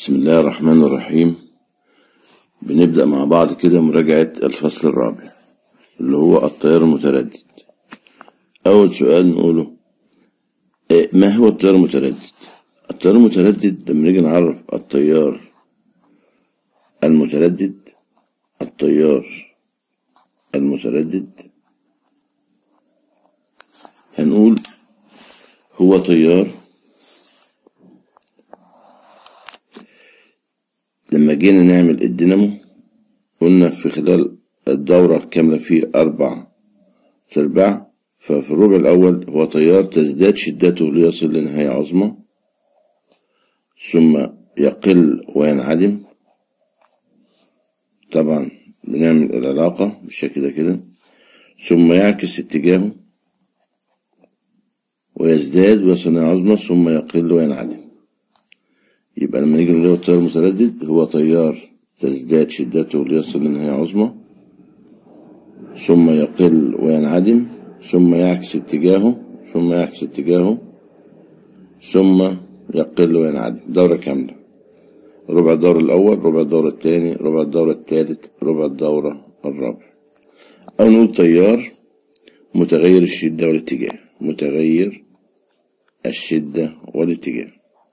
بسم الله الرحمن الرحيم بنبدأ مع بعض كده مراجعة الفصل الرابع اللي هو التيار المتردد أول سؤال نقوله إيه ما هو التيار المتردد التيار المتردد لما نيجي نعرف التيار المتردد التيار المتردد هنقول هو تيار لما جينا نعمل الدينامو قلنا في خلال الدورة الكاملة فيه أربع ترباع ففي الربع الأول هو تيار تزداد شدته ليصل لنهاية عظمى ثم يقل وينعدم طبعا بنعمل العلاقة بالشكل ده كده ثم يعكس اتجاهه ويزداد ويصل لنهاية عظمى ثم يقل وينعدم يبقى لما نيجي نقول التيار المتردد هو تيار تزداد شدته ليصل لنهاية عظمى ثم يقل وينعدم ثم يعكس اتجاهه ثم يعكس اتجاهه ثم يقل وينعدم دورة كاملة ربع الدور الأول ربع الدور الثاني ربع الدور الثالث ربع الدورة الرابع أو نقول تيار متغير الشدة والاتجاه متغير الشدة والاتجاه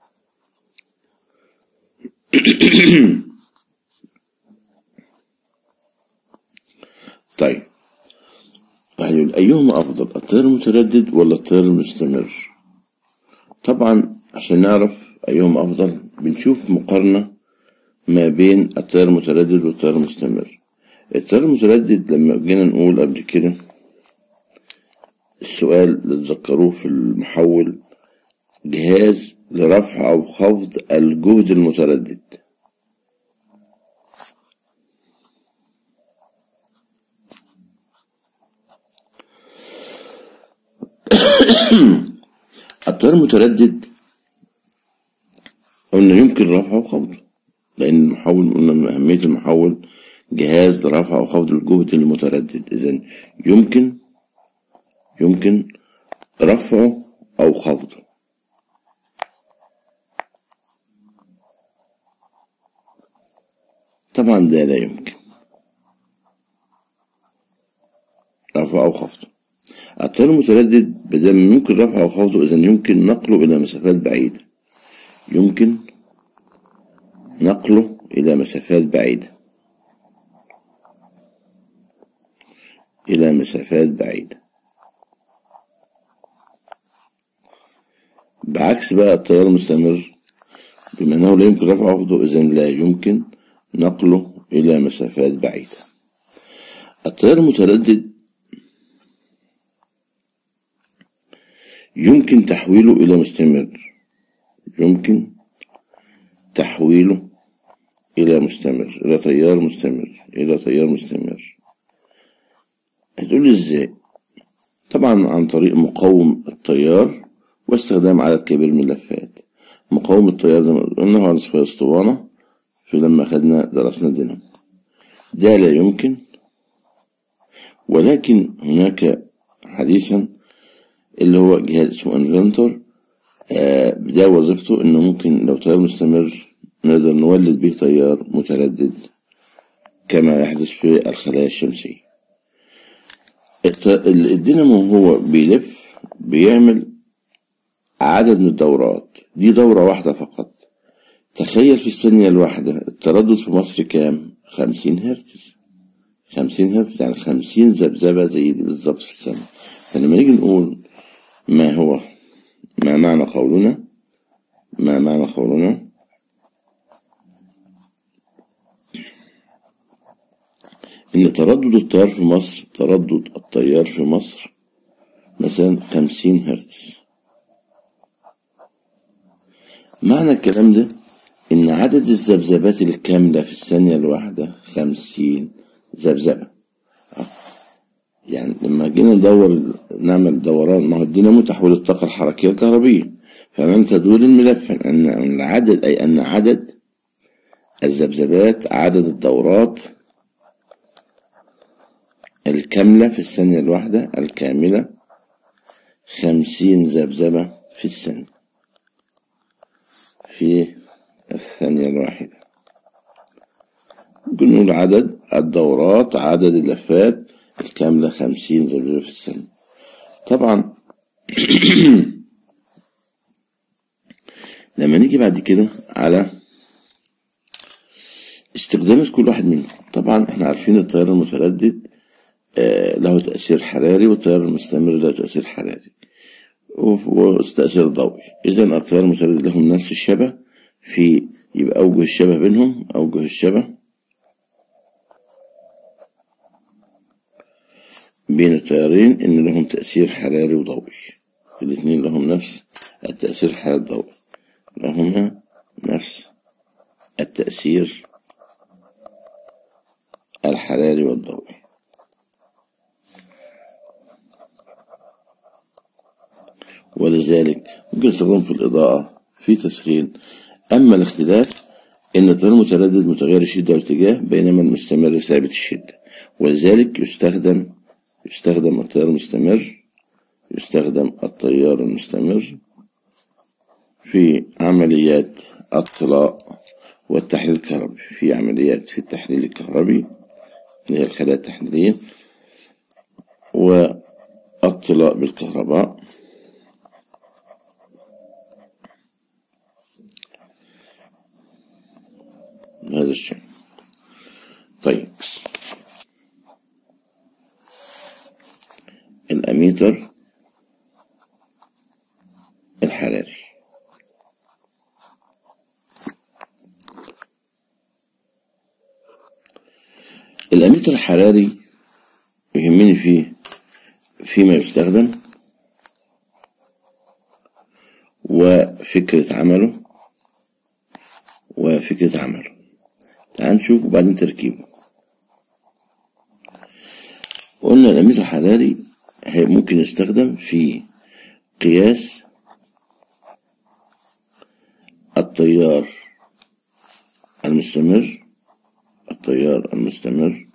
طيب واحد يقول أيهما أفضل التيار المتردد ولا التيار المستمر طبعا عشان نعرف أيهما أفضل بنشوف مقارنة ما بين التيار المتردد والتيار المستمر التيار المتردد لما جينا نقول قبل كده السؤال اللي تذكروه في المحول جهاز لرفع أو خفض الجهد المتردد التيار المتردد قلنا يمكن رفعه وخفضه لأن المحول قلنا من أهمية المحول جهاز لرفع أو خفض الجهد المتردد إذا يمكن يمكن رفعه أو خفضه طبعا ده لا يمكن رفع أو خفضه التيار المتردد بدل يمكن رفعه أو خفضه إذا يمكن نقله إلى مسافات بعيدة يمكن نقله إلى مسافات بعيدة إلى مسافات بعيدة بعكس بقى التيار المستمر بما أنه لا يمكن رفعه أو خفضه إذا لا يمكن نقله إلى مسافات بعيدة التيار المتردد يمكن تحويله إلى مستمر يمكن تحويله إلى مستمر إلى تيار مستمر إلى تيار مستمر هتقول إزاي طبعا عن طريق مقاوم التيار واستخدام عدد كبير من اللفات مقاوم التيار زي ما قلنا هو في اسطوانة في لما خدنا درسنا دينامو ده لا يمكن ولكن هناك حديثا اللي هو جهاز اسمه انفنتور آه ده وظيفته انه ممكن لو تيار مستمر نقدر نولد به تيار متردد كما يحدث في الخلايا الشمسية الدينامو هو بيلف بيعمل عدد من الدورات دي دورة واحدة فقط تخيل في الثانية الواحدة التردد في مصر كام؟ خمسين هرتز خمسين هرتز يعني خمسين ذبذبة زي دي بالظبط في الثانية فلما نيجي نقول ما هو ما معنى قولنا ما معنى قولنا إن تردد التيار في مصر تردد التيار في مصر مثلا خمسين هرتز معنى الكلام ده إن عدد الذبذبات الكاملة في الثانية الواحدة خمسين ذبذبة يعني لما جينا ندور نعمل دوران ما هو الدينامو تحويل الطاقة الحركية الكهربية فمن تدور الملف أن العدد أي أن عدد الذبذبات عدد الدورات الكاملة في الثانية الواحدة الكاملة خمسين ذبذبة في الثانية في الثانية الواحدة ممكن نقول عدد الدورات عدد اللفات الكاملة خمسين ذبذبة في الثانية طبعا لما نيجي بعد كده على استخدامات كل واحد منهم طبعا احنا عارفين التيار المتردد آه، له تأثير حراري والتيار المستمر له تأثير حراري وتأثير ضوئي إذا التيار المتردد لهم نفس الشبه في يبقى أوجه الشبه بينهم أوجه الشبه بين التيارين إن لهم تأثير حراري وضوئي الاثنين لهم نفس التأثير الحراري الضوئي لهما نفس التأثير الحراري والضوئي ولذلك ممكن يستخدم في الإضاءة في تسخين أما الاختلاف إن التيار المتردد متغير الشدة والاتجاه بينما المستمر ثابت الشدة ولذلك يستخدم يستخدم التيار المستمر يستخدم التيار المستمر في عمليات الطلاء والتحليل الكهربي في عمليات في التحليل الكهربي اللي هي الخلايا التحليلية والطلاء بالكهرباء هذا الشيء طيب الأميتر الحراري الأميتر الحراري يهمني فيه فيما يستخدم وفكرة عمله وفكرة عمله تعال نشوف وبعدين تركيبه قلنا الأميتر الحراري هي- ممكن يستخدم في قياس التيار المستمر التيار المستمر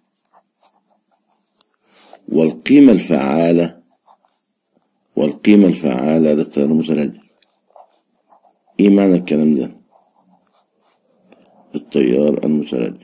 والقيمة الفعالة والقيمة الفعالة للتيار المتردد ايه معنى الكلام ده التيار المتردد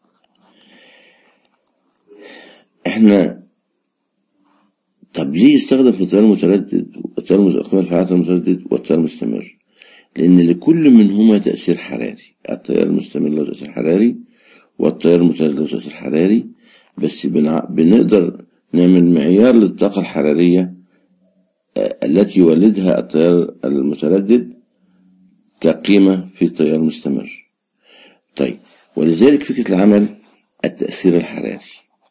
احنا طب ليه يستخدم في التيار المتردد والتيار المت- القيمة الفعالة المتردد والتيار المستمر لأن لكل منهما تأثير حراري التيار المستمر له تأثير حراري والتيار المتردد له تأثير حراري بس بنع... بنقدر نعمل معيار للطاقة الحرارية آه، التي يولدها التيار المتردد كقيمة في التيار المستمر طيب ولذلك فكرة العمل التأثير الحراري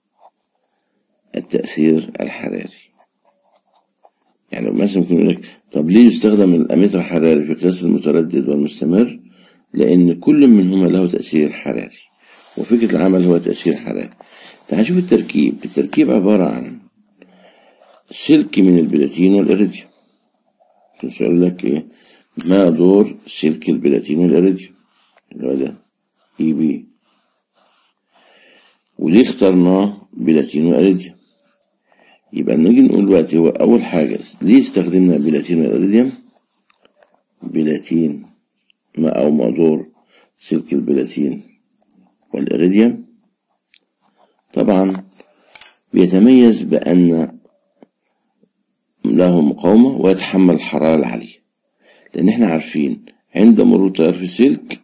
التأثير الحراري يعني مثلا ممكن يقول لك طب ليه يستخدم الأميتر الحراري في قياس المتردد والمستمر لأن كل منهما له تأثير حراري وفكرة العمل هو تأثير حراري تعال نشوف التركيب التركيب عبارة عن سلك من البلاتين والإريديوم كنت يقول لك إيه ما دور سلك البلاتين والإريديوم اللي هو ده إي بي وليه اخترناه بلاتين وإريديوم يبقى نيجي نقول دلوقتي هو أول حاجة ليه استخدمنا بلاتين والإريديوم بلاتين ما أو مقدور سلك البلاتين والإريديوم طبعا بيتميز بأن له مقاومة ويتحمل الحرارة العالية لأن احنا عارفين عند مرور تيار في السلك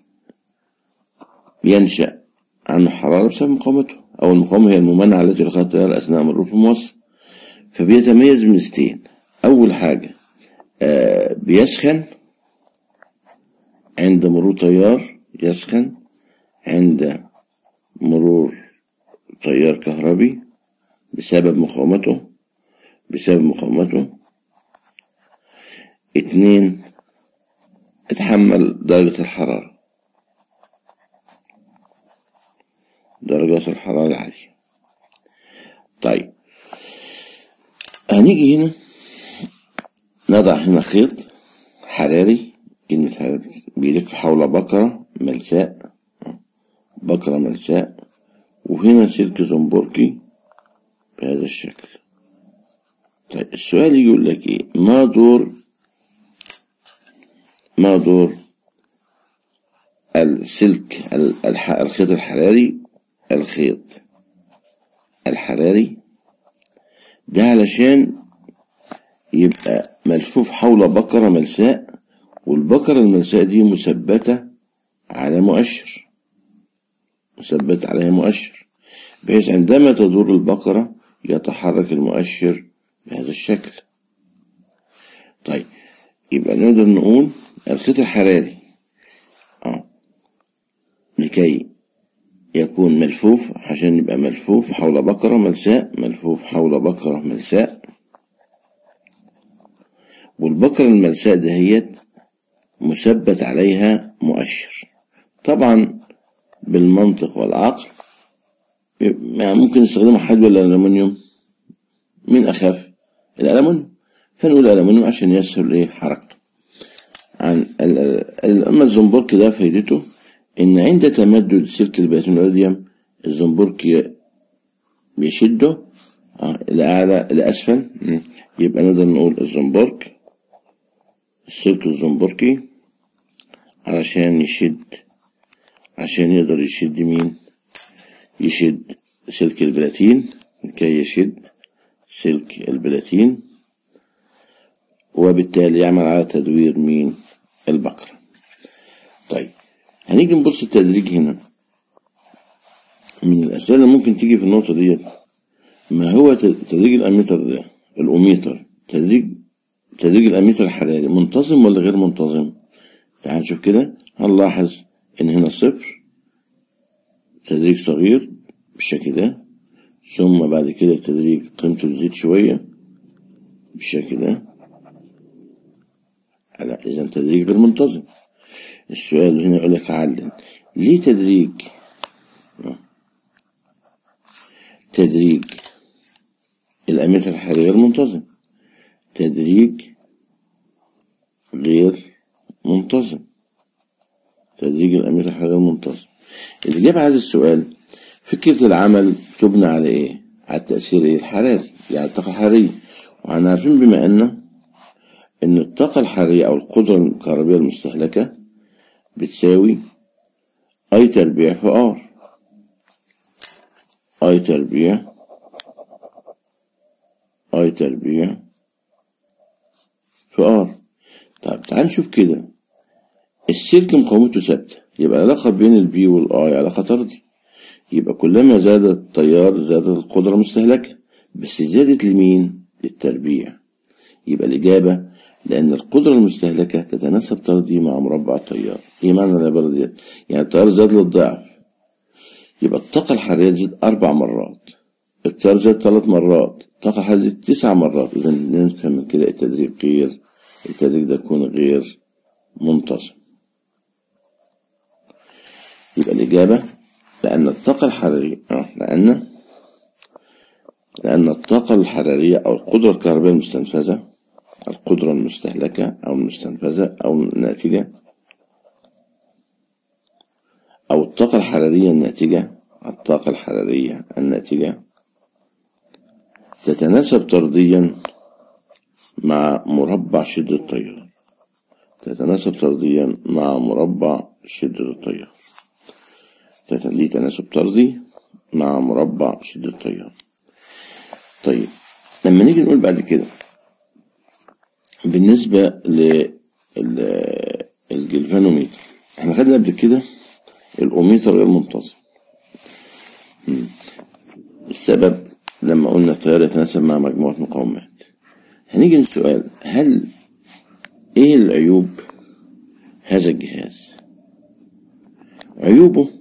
ينشأ عنه حرارة بسبب مقاومته أو المقاومة هي الممانعة التي يلقاها التيار أثناء مرور في الموصل فبيتميز من ستين أول حاجة آه بيسخن عند مرور تيار يسخن عند مرور تيار كهربي بسبب مقاومته بسبب مقاومته اتنين اتحمل درجة الحرارة درجة الحرارة العالية طيب هنيجي هنا نضع هنا خيط حراري كلمة حراري بيلف حول بقرة ملساء بقرة ملساء وهنا سلك زنبركي بهذا الشكل طيب السؤال يقول لك ايه ما دور ما دور السلك الخيط الحراري الخيط الحراري ده علشان يبقى ملفوف حول بقرة ملساء والبقرة الملساء دي مثبتة على مؤشر مثبت عليها مؤشر بحيث عندما تدور البقرة يتحرك المؤشر بهذا الشكل طيب يبقى نقدر نقول الخيط الحراري اه لكي يكون ملفوف عشان يبقى ملفوف حول بقرة ملساء ملفوف حول بقرة ملساء والبقرة الملساء دهيت مثبت عليها مؤشر طبعا بالمنطق والعقل يعني ممكن نستخدمه حديد ولا الألمنيوم مين أخف الألمنيوم فنقول الألمنيوم عشان يسهل إيه حركته عن أما الزنبرك ده فايدته إن عند تمدد سلك الباتونوليوم الزنبرك بيشده لأعلى لأسفل يبقى نقدر نقول الزنبرك السلك الزنبركي علشان يشد عشان يقدر يشد مين يشد سلك البلاتين لكي يشد سلك البلاتين وبالتالي يعمل على تدوير مين البقرة طيب هنيجي نبص التدريج هنا من الأسئلة اللي ممكن تيجي في النقطة دي ما هو تدريج الأميتر ده الأوميتر تدريج تدريج الأميتر الحراري منتظم ولا غير منتظم تعال نشوف كده هنلاحظ إن هنا صفر تدريج صغير بالشكل ده ثم بعد كده التدريج قيمته تزيد شوية بالشكل ده لا إذا تدريج غير منتظم السؤال هنا يقول لك علم ليه تدريج تدريج الأميتر الحراري غير منتظم تدريج غير منتظم تدريج الأميتر الحراري غير منتظم الإجابة على هذا السؤال فكرة العمل تبنى على إيه؟ على التأثير إيه؟ الحراري يعني الطاقة الحرارية وإحنا عارفين بما أن إن الطاقة الحرارية أو القدرة الكهربية المستهلكة بتساوي أي تربيع في آر أي تربيع أي تربيع في آر طيب تعال نشوف كده السلك مقاومته ثابتة يبقى العلاقة بين البي والآي علاقة طردي يبقى كلما زاد التيار زادت القدرة المستهلكة بس زادت لمين؟ للتربيع يبقى الإجابة لأن القدرة المستهلكة تتناسب طردي مع مربع التيار إيه معنى العبارة دي؟ يعني التيار زاد للضعف يبقى الطاقة الحرارية تزيد أربع مرات التيار زاد ثلاث مرات الطاقة الحرارية تزيد تسع مرات إذا نفهم من كده التدريج غير التدريج ده يكون غير منتظم يبقى الإجابة لأن الطاقة الحرارية لأن لأن الطاقة الحرارية أو القدرة الكهربائية المستنفذة القدرة المستهلكة أو المستنفذة أو الناتجة أو الطاقة الحرارية الناتجة الطاقة الحرارية الناتجة تتناسب طرديا مع مربع شدة التيار تتناسب طرديا مع مربع شدة التيار دي تناسب طردي مع مربع شدة التيار طيب لما نيجي نقول بعد كده بالنسبة للجلفانوميتر احنا خدنا قبل كده الأوميتر غير منتظم السبب لما قلنا التيار يتناسب مع مجموعة مقاومات هنيجي للسؤال هل ايه العيوب هذا الجهاز عيوبه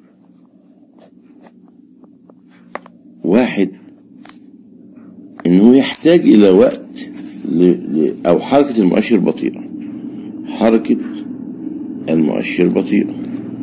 واحد انه يحتاج الى وقت ل... ل... او حركة المؤشر بطيئة حركة المؤشر بطيئة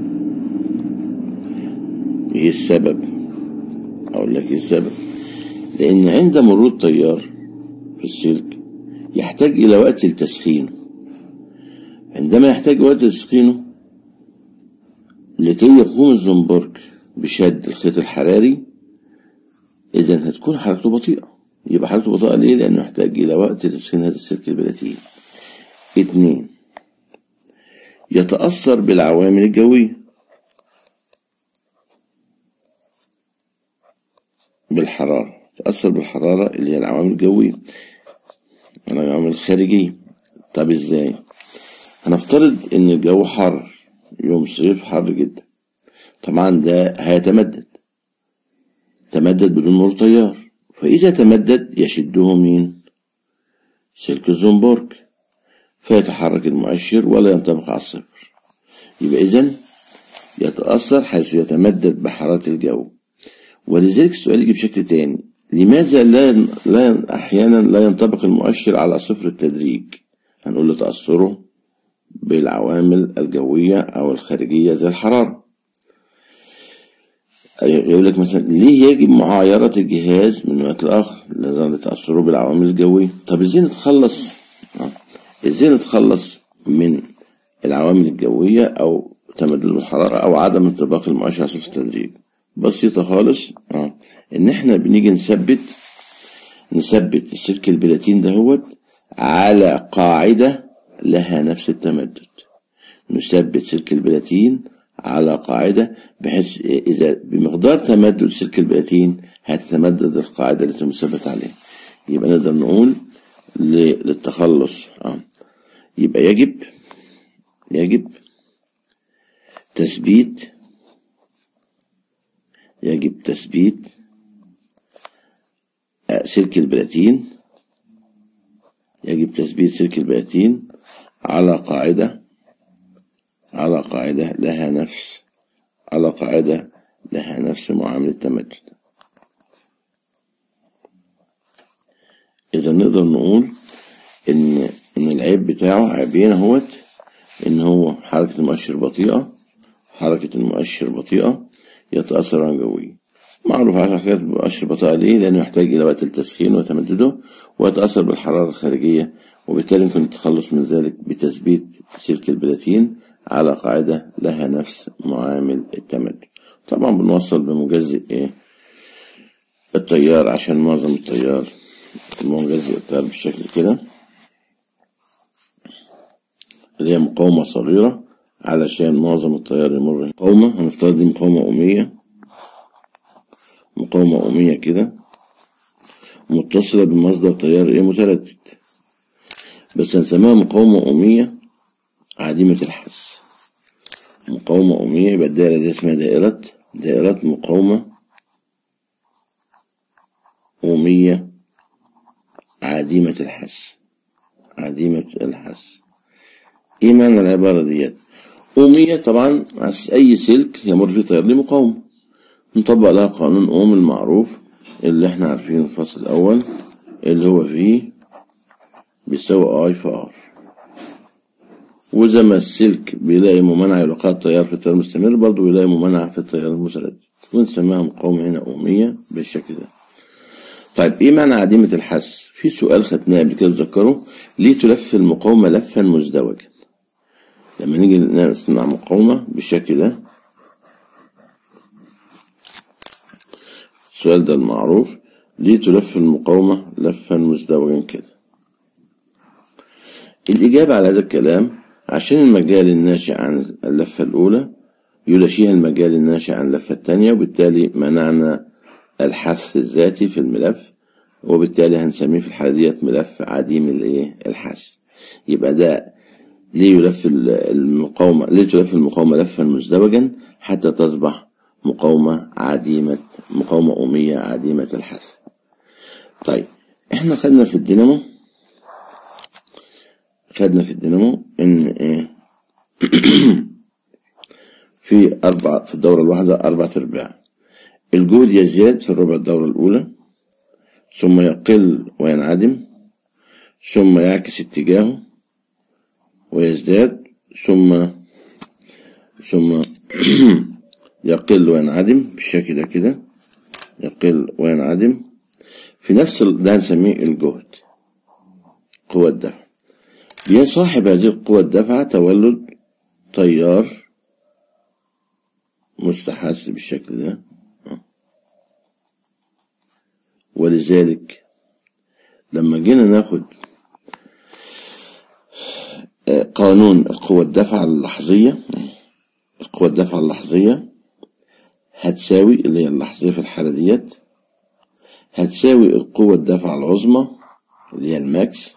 ايه السبب اقول لك ايه السبب لان عند مرور التيار في السلك يحتاج الى وقت لتسخينه عندما يحتاج وقت لتسخينه لكي يقوم الزنبرك بشد الخيط الحراري إذا هتكون حركته بطيئة يبقى حركته بطيئة ليه؟ لأنه يحتاج إلى وقت لتسخين هذا السلك البلاتين اتنين يتأثر بالعوامل الجوية بالحرارة تأثر بالحرارة اللي هي العوامل الجوية العوامل الخارجية طب ازاي هنفترض ان الجو حر يوم صيف حر جدا طبعا ده هيتمدد تمدد بدون نور تيار فإذا تمدد يشده مين سلك الزنبرك فيتحرك المؤشر ولا ينطبق على الصفر يبقى إذن يتأثر حيث يتمدد بحرارة الجو ولذلك السؤال يجي بشكل تاني لماذا لا, لا أحيانا لا ينطبق المؤشر على صفر التدريج هنقول له تأثره بالعوامل الجوية أو الخارجية زي الحرارة يقول لك مثلا ليه يجب معايرة الجهاز من وقت لآخر لازم تأثره بالعوامل الجوية طب ازاي نتخلص ازاي نتخلص من العوامل الجوية أو تمدد الحرارة أو عدم انطباق المؤشر على صفر التدريج بسيطة خالص اه إن إحنا بنيجي نثبت نثبت السلك البلاتين دهوت على قاعدة لها نفس التمدد نثبت سلك البلاتين على قاعدة بحيث إذا بمقدار تمدد سلك البلاتين هتتمدد القاعدة التي مثبت عليها يبقى نقدر نقول للتخلص آه. يبقى يجب يجب تثبيت يجب تثبيت سلك البلاتين يجب تثبيت سلك البلاتين على قاعدة على قاعدة لها نفس على قاعدة لها نفس معاملة التمدد إذا نقدر نقول إن إن العيب بتاعه عيبين اهوت إن هو حركة المؤشر بطيئة حركة المؤشر بطيئة يتأثر عن جوي معروف عشان حكاية المؤشر بطيئة ليه؟ لأنه يحتاج إلى وقت التسخين وتمدده ويتأثر بالحرارة الخارجية وبالتالي يمكن التخلص من ذلك بتثبيت سلك البلاتين على قاعدة لها نفس معامل التمدد طبعا بنوصل بمجزئ ايه التيار عشان معظم التيار مجزئ التيار بالشكل كده اللي هي مقاومة صغيرة علشان معظم التيار يمر مقاومة هنفترض دي مقاومة أمية مقاومة أمية كده متصلة بمصدر تيار ايه متردد بس هنسميها مقاومة أمية عديمة الحس مقاومة أمية يبقى الدائرة دي اسمها دائرة دائرة مقاومة أمية عديمة الحس عديمة الحس ايه معنى العبارة ديت أمية طبعا أي سلك يمر فيه تيار ليه مقاومة نطبق لها قانون أوم المعروف اللي احنا عارفينه في الفصل الأول اللي هو فيه بيساوي اي في ار وإذا ما السلك بيلاقي ممانعة يلقاها التيار في التيار المستمر برضه بيلاقي ممانعة في التيار المتردد ونسميها مقاومة هنا أمية بالشكل ده طيب ايه معنى عديمة الحس في سؤال خدناه قبل كده تذكره ليه تلف المقاومة لفا مزدوجا لما نيجي نصنع مقاومة بالشكل ده السؤال ده المعروف ليه تلف المقاومة لفا مزدوجا كده الإجابة على هذا الكلام عشان المجال الناشئ عن اللفة الأولى يلاشيها المجال الناشئ عن اللفة الثانية وبالتالي منعنا الحث الذاتي في الملف وبالتالي هنسميه في الحالة ديت ملف عديم الايه الحث يبقى ده ليه يلف المقاومة ليه تلف المقاومة لفا مزدوجا حتى تصبح مقاومة عديمة مقاومة أمية عديمة الحث طيب احنا خدنا في الدينامو خدنا في الدينامو ان ايه في أربعة في الدورة الواحدة أربعة أرباع الجهد يزداد في الربع الدورة الأولى ثم يقل وينعدم ثم يعكس اتجاهه ويزداد ثم ثم يقل وينعدم بالشكل ده كده يقل وينعدم في نفس ده هنسميه الجهد قوة الدفع بيصاحب هذه القوة الدفع تولد تيار مستحث بالشكل ده ولذلك لما جينا ناخد قانون القوة الدافعة اللحظية القوة الدافعة اللحظية هتساوي اللي هي اللحظية في الحالة ديت هتساوي القوة الدافعة العظمى اللي هي الماكس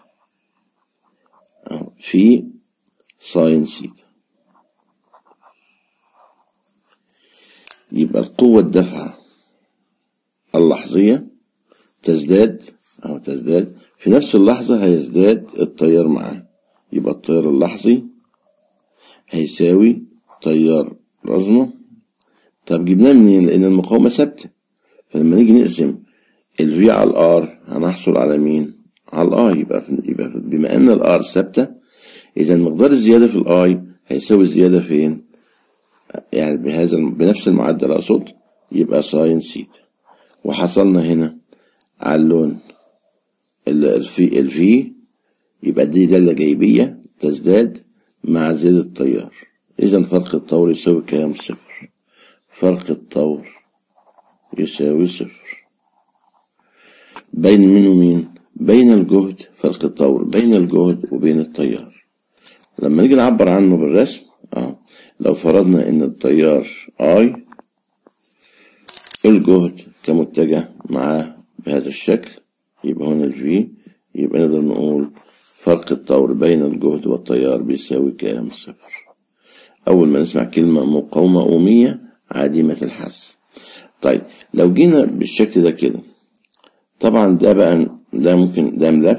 في ساين سيتا يبقى القوة الدافعة اللحظية تزداد أو تزداد في نفس اللحظة هيزداد التيار معاه يبقى التيار اللحظي هيساوي تيار العظمى طب جبناه منين؟ لأن المقاومة ثابتة فلما نيجي نقسم ال V على ال R هنحصل على مين؟ على ال I يبقى, في يبقى في بما أن ال R ثابتة إذا مقدار الزيادة في ال I هيساوي الزيادة فين؟ يعني بهذا بنفس المعدل أقصد يبقى ساين سيتا وحصلنا هنا على اللون الفي الفي يبقى دي دالة جايبية تزداد مع زيادة التيار إذا فرق الطور يساوي كام صفر فرق الطور يساوي صفر بين مين ومين بين الجهد فرق الطور بين الجهد وبين التيار لما نيجي نعبر عنه بالرسم اه لو فرضنا ان التيار اي الجهد كمتجه معاه بهذا الشكل يبقى هنا الفي يبقى نقدر نقول فرق الطور بين الجهد والتيار بيساوي كام صفر أول ما نسمع كلمة مقاومة أومية عديمة الحس طيب لو جينا بالشكل ده كده طبعا ده بقى ده ممكن ده ملف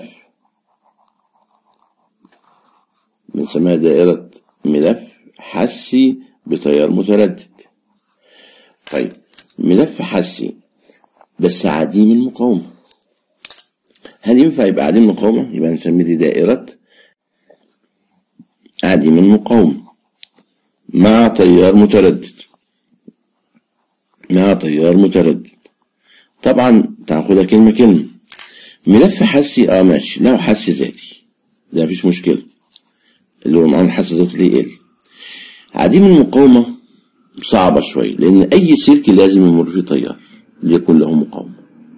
بنسميها دائرة ملف حسي بتيار متردد طيب ملف حسي بس عديم المقاومة هل ينفع يبقى عديم المقاومة؟ يبقى نسميه دي دائرة عديم المقاومة مع تيار متردد مع تيار متردد طبعا تاخدها كلمة كلمة ملف حسي اه ماشي له حس ذاتي ده مفيش مشكلة اللي هو معاه حس ذاتي ليه ال عديم المقاومة صعبة شوية لأن أي سلك لازم يمر فيه تيار ليكون له مقاومة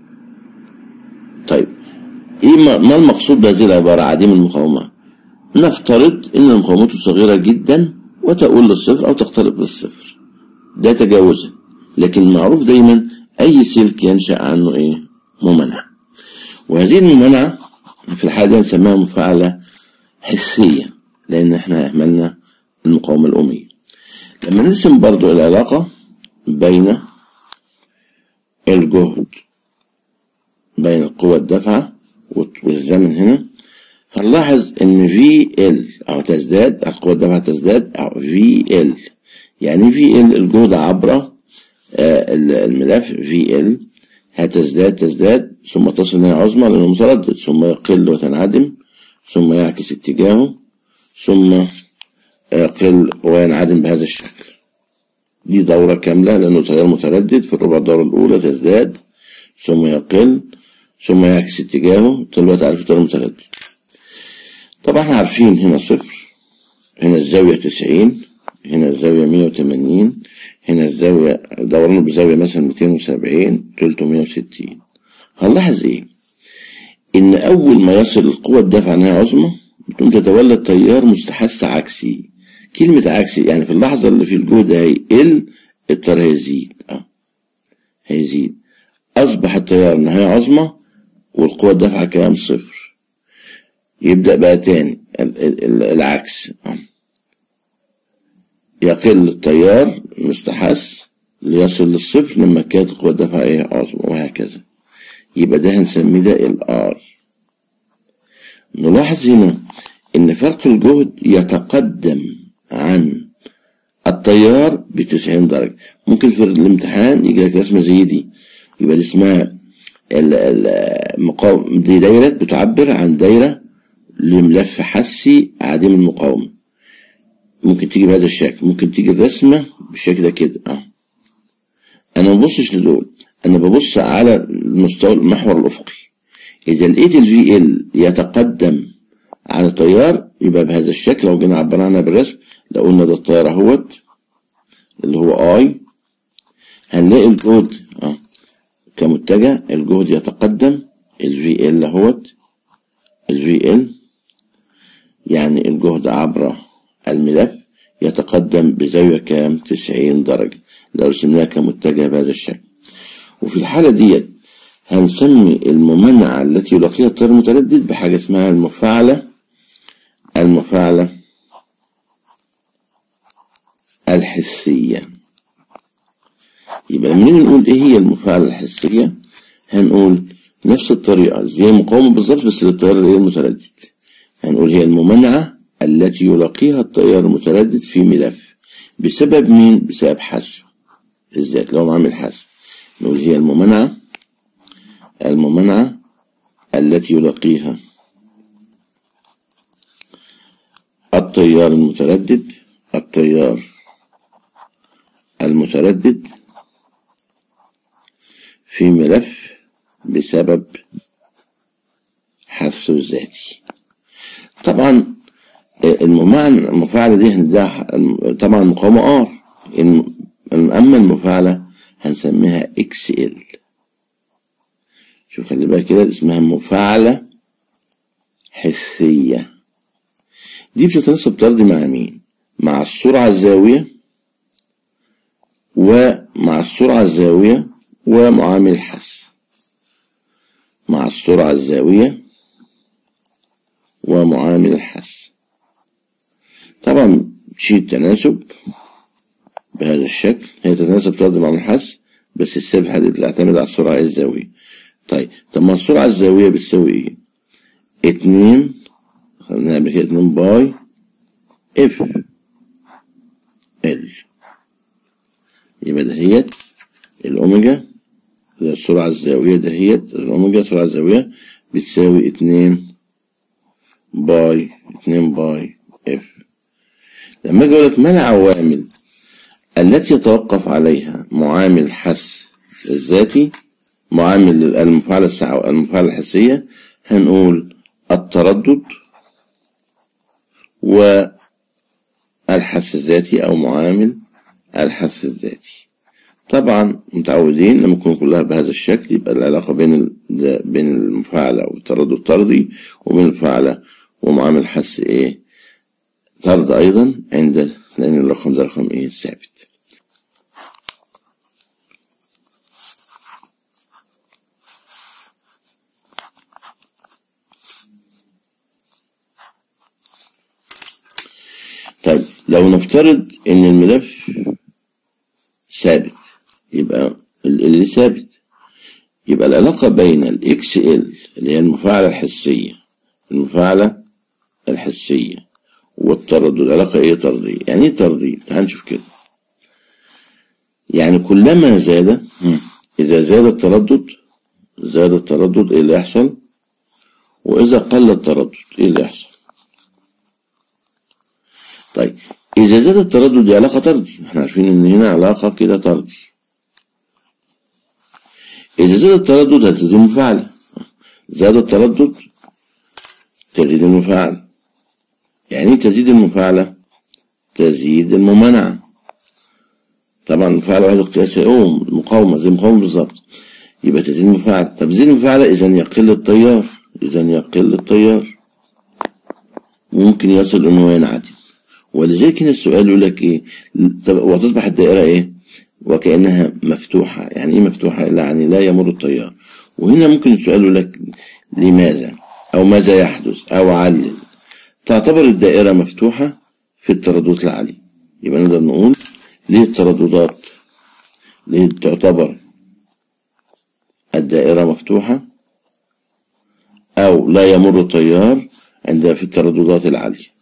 طيب ايه ما المقصود بهذه العبارة عديم المقاومة نفترض ان مقاومته صغيرة جدا وتؤول للصفر او تقترب للصفر ده تجاوزا لكن معروف دايما اي سلك ينشأ عنه ايه ممانعة وهذه الممانعة في الحالة دي نسميها مفاعلة حسية لان احنا اهملنا المقاومة الأمية لما نرسم برضو العلاقة بين الجهد بين القوة الدافعة والزمن هنا هنلاحظ ان في ال او تزداد القوة الدافعة تزداد او في ال يعني في ال الجهد عبر الملف في ال هتزداد تزداد ثم تصل الى عظمى لانه متردد ثم يقل وتنعدم ثم يعكس اتجاهه ثم يقل وينعدم بهذا الشكل دي دورة كاملة لأنه تيار متردد في الربع الدورة الأولى تزداد ثم يقل ثم يعكس اتجاهه دلوقتي عارف التيار المتردد طبعا احنا عارفين هنا صفر هنا الزاوية تسعين هنا الزاوية مية وتمانين هنا الزاوية دورانه بزاوية مثلا ميتين وسبعين تلتمية وستين هنلاحظ ايه ان اول ما يصل القوة الدافعة نهاية عظمى بتقوم تتولد تيار مستحث عكسي كلمة عكسي يعني في اللحظة اللي في الجهد هيقل التيار هيزيد اه هيزيد أصبح التيار نهاية عظمى والقوة الدافعة كام صفر يبدأ بقى تاني العكس يقل التيار مستحث ليصل للصفر لما كانت القوة الدافعة ايه عظمى وهكذا يبقى ده هنسميه ده الار نلاحظ هنا ان فرق الجهد يتقدم عن التيار بتسعين درجة ممكن في الامتحان يجي لك رسمة زي دي يبقى دي اسمها المقاوم دي دايرة بتعبر عن دايرة لملف حسي عديم المقاومة ممكن تيجي بهذا الشكل ممكن تيجي الرسمة بالشكل ده كده اه انا ما ببصش لدول انا ببص على المستوى المحور الافقي اذا لقيت الفي ال يتقدم عن التيار يبقى بهذا الشكل لو جينا عبرنا عنها بالرسم لو قلنا ده التيار اهوت اللي هو اي هنلاقي الجهد اه كمتجه الجهد يتقدم ال في ال اهوت ال في ال يعني الجهد عبر الملف يتقدم بزاوية كام 90 درجة لو رسمناها كمتجه بهذا الشكل وفي الحالة ديت هنسمي الممانعة التي يلاقيها التيار المتردد بحاجة اسمها المفاعلة المفاعلة الحسية يبقى لما نيجي نقول ايه هي المفاعلة الحسية هنقول نفس الطريقة زي مقاومة بالظبط بس للتيار الايه المتردد هنقول هي الممانعة التي يلاقيها التيار المتردد في ملف بسبب مين؟ بسبب حذفه الذات لو عامل حذف نقول هي الممانعة الممانعة التي يلاقيها التيار المتردد التيار المتردد في ملف بسبب حثه الذاتي طبعا المماعنة المفاعلة دي هنديها طبعا مقاومة ار اما المفاعلة هنسميها اكس ال شوف خلي بالك كده اسمها مفاعلة حسية دي بتتناسب طردي مع مين؟ مع السرعة الزاوية ومع السرعة الزاوية ومعامل الحس مع السرعة الزاوية ومعامل الحس طبعا شيء تناسب بهذا الشكل هي تتناسب طردي مع الحس بس السبحة دي بتعتمد على السرعة الزاوية طيب طب ما السرعة الزاوية بتساوي ايه؟ اتنين خلينا قبل كده اتنين باي اف ال يبقى دهيت الأوميجا السرعة الزاوية دهيت الأوميجا السرعة الزاوية بتساوي اتنين باي اتنين باي اف لما اجي اقول لك ما العوامل التي يتوقف عليها معامل الحس الذاتي معامل المفاعلة السع... المفاعلة الحسية هنقول التردد والحس الذاتي أو معامل الحس الذاتي طبعا متعودين لما تكون كلها بهذا الشكل يبقى العلاقة بين ال... بين المفاعلة والتردد طردي وبين المفاعلة ومعامل الحس ايه طرد أيضا عند لأن الرقم ده رقم ايه ثابت طيب لو نفترض ان الملف ثابت يبقى اللي ثابت يبقى العلاقة بين الاكس ال اللي هي المفاعلة الحسية المفاعلة الحسية والتردد العلاقة ايه طردية يعني ايه طردية تعال نشوف كده يعني كلما زاد اذا زاد التردد زاد التردد ايه اللي يحصل واذا قل التردد ايه اللي يحصل طيب إذا زاد التردد دي علاقة طردي احنا عارفين إن هنا علاقة كده طردي إذا زاد التردد هتزيد المفاعلة زاد التردد تزيد المفاعلة يعني تزيد المفاعلة تزيد الممانعة طبعا المفاعلة واحد القياس أوم المقاومة زي المقاومة بالظبط يبقى تزيد المفاعلة طب تزيد المفاعلة إذا يقل التيار إذا يقل التيار ممكن يصل إنه ينعدم ولذلك هنا السؤال يقول لك ايه وتصبح الدائرة ايه وكأنها مفتوحة يعني ايه مفتوحة يعني لا يمر التيار وهنا ممكن السؤال يقول لك لماذا او ماذا يحدث او علل تعتبر الدائرة مفتوحة في الترددات العالية يبقى نقدر نقول ليه الترددات ليه تعتبر الدائرة مفتوحة او لا يمر التيار عند في الترددات العالية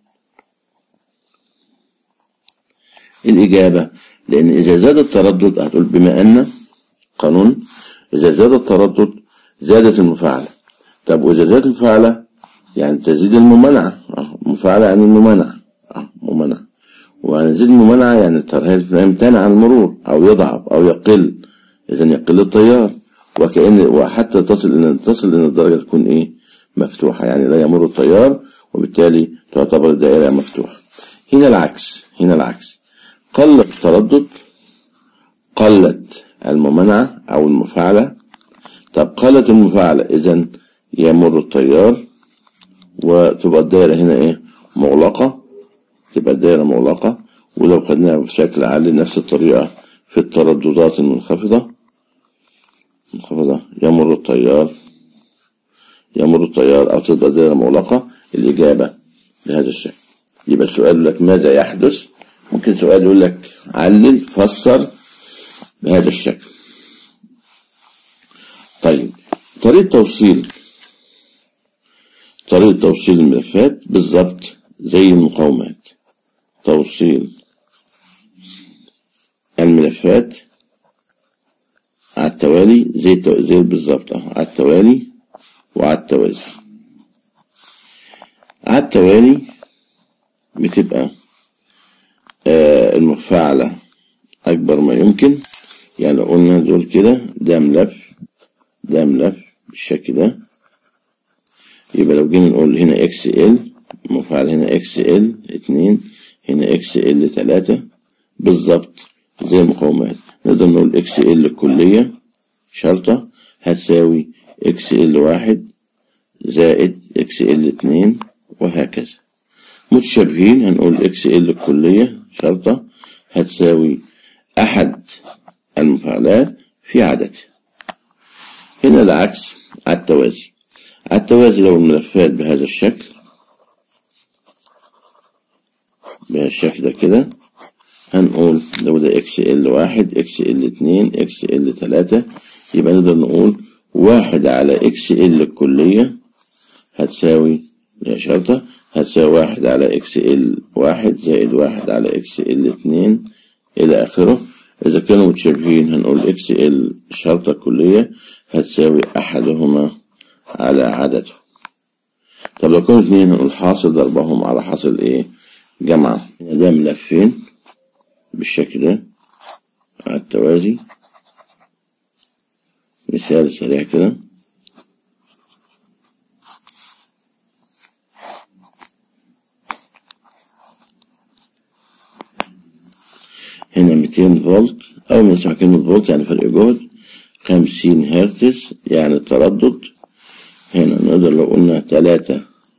الإجابة لأن إذا زاد التردد هتقول بما أن قانون إذا زاد التردد زادت المفاعلة طب وإذا زادت المفاعلة يعني تزيد الممانعة مفاعلة يعني الممانعة ممانعة وأن تزيد الممانعة يعني التيار يمتنع عن المرور أو يضعف أو يقل إذا يقل التيار وكأن وحتى تصل إن تصل إن الدرجة تكون إيه مفتوحة يعني لا يمر التيار وبالتالي تعتبر الدائرة مفتوحة هنا العكس هنا العكس قل التردد قلت الممانعة أو المفاعلة طب قلت المفاعلة إذا يمر التيار وتبقى الدايرة هنا ايه مغلقة تبقى الدايرة مغلقة ولو خدناها بشكل عالي نفس الطريقة في الترددات المنخفضة منخفضة يمر التيار يمر التيار أو تبقى دائرة مغلقة الإجابة بهذا الشكل يبقى السؤال يقول لك ماذا يحدث ممكن سؤال يقول لك علل فسر بهذا الشكل طيب طريقة توصيل طريقة توصيل الملفات بالظبط زي المقاومات توصيل الملفات على التوالي زي زي بالظبط على التوالي وعلى التوازي على التوالي بتبقى آه المفاعلة أكبر ما يمكن يعني لو قلنا دول كده ده ملف ده ملف بالشكل ده يبقى لو جينا نقول هنا اكس ال المفاعل هنا اكس ال اتنين هنا اكس ال تلاتة بالظبط زي المقاومات نقدر نقول اكس ال الكلية شرطة هتساوي اكس ال واحد زائد اكس ال اتنين وهكذا متشابهين هنقول اكس ال الكلية شرطة هتساوي أحد المفاعلات في عددها هنا العكس على التوازي على التوازي لو الملفات بهذا الشكل بهذا الشكل ده كده هنقول لو ده اكس ال واحد اكس ال اتنين اكس ال تلاتة يبقى نقدر نقول واحد على اكس ال الكلية هتساوي يا شرطة هتساوي واحد على اكس ال واحد زائد واحد على اكس ال اتنين إلى آخره إذا كانوا متشابهين هنقول اكس ال الشرطة الكلية هتساوي أحدهما على عدده طب لو كانوا اتنين هنقول حاصل ضربهم على حاصل ايه جمعة ده ملفين بالشكل ده على التوازي مثال سريع كده هنا 200 فولت أول ما نسمع كلمة فولت يعني فرق جهد 50 هرتز يعني التردد هنا نقدر لو قلنا تلاتة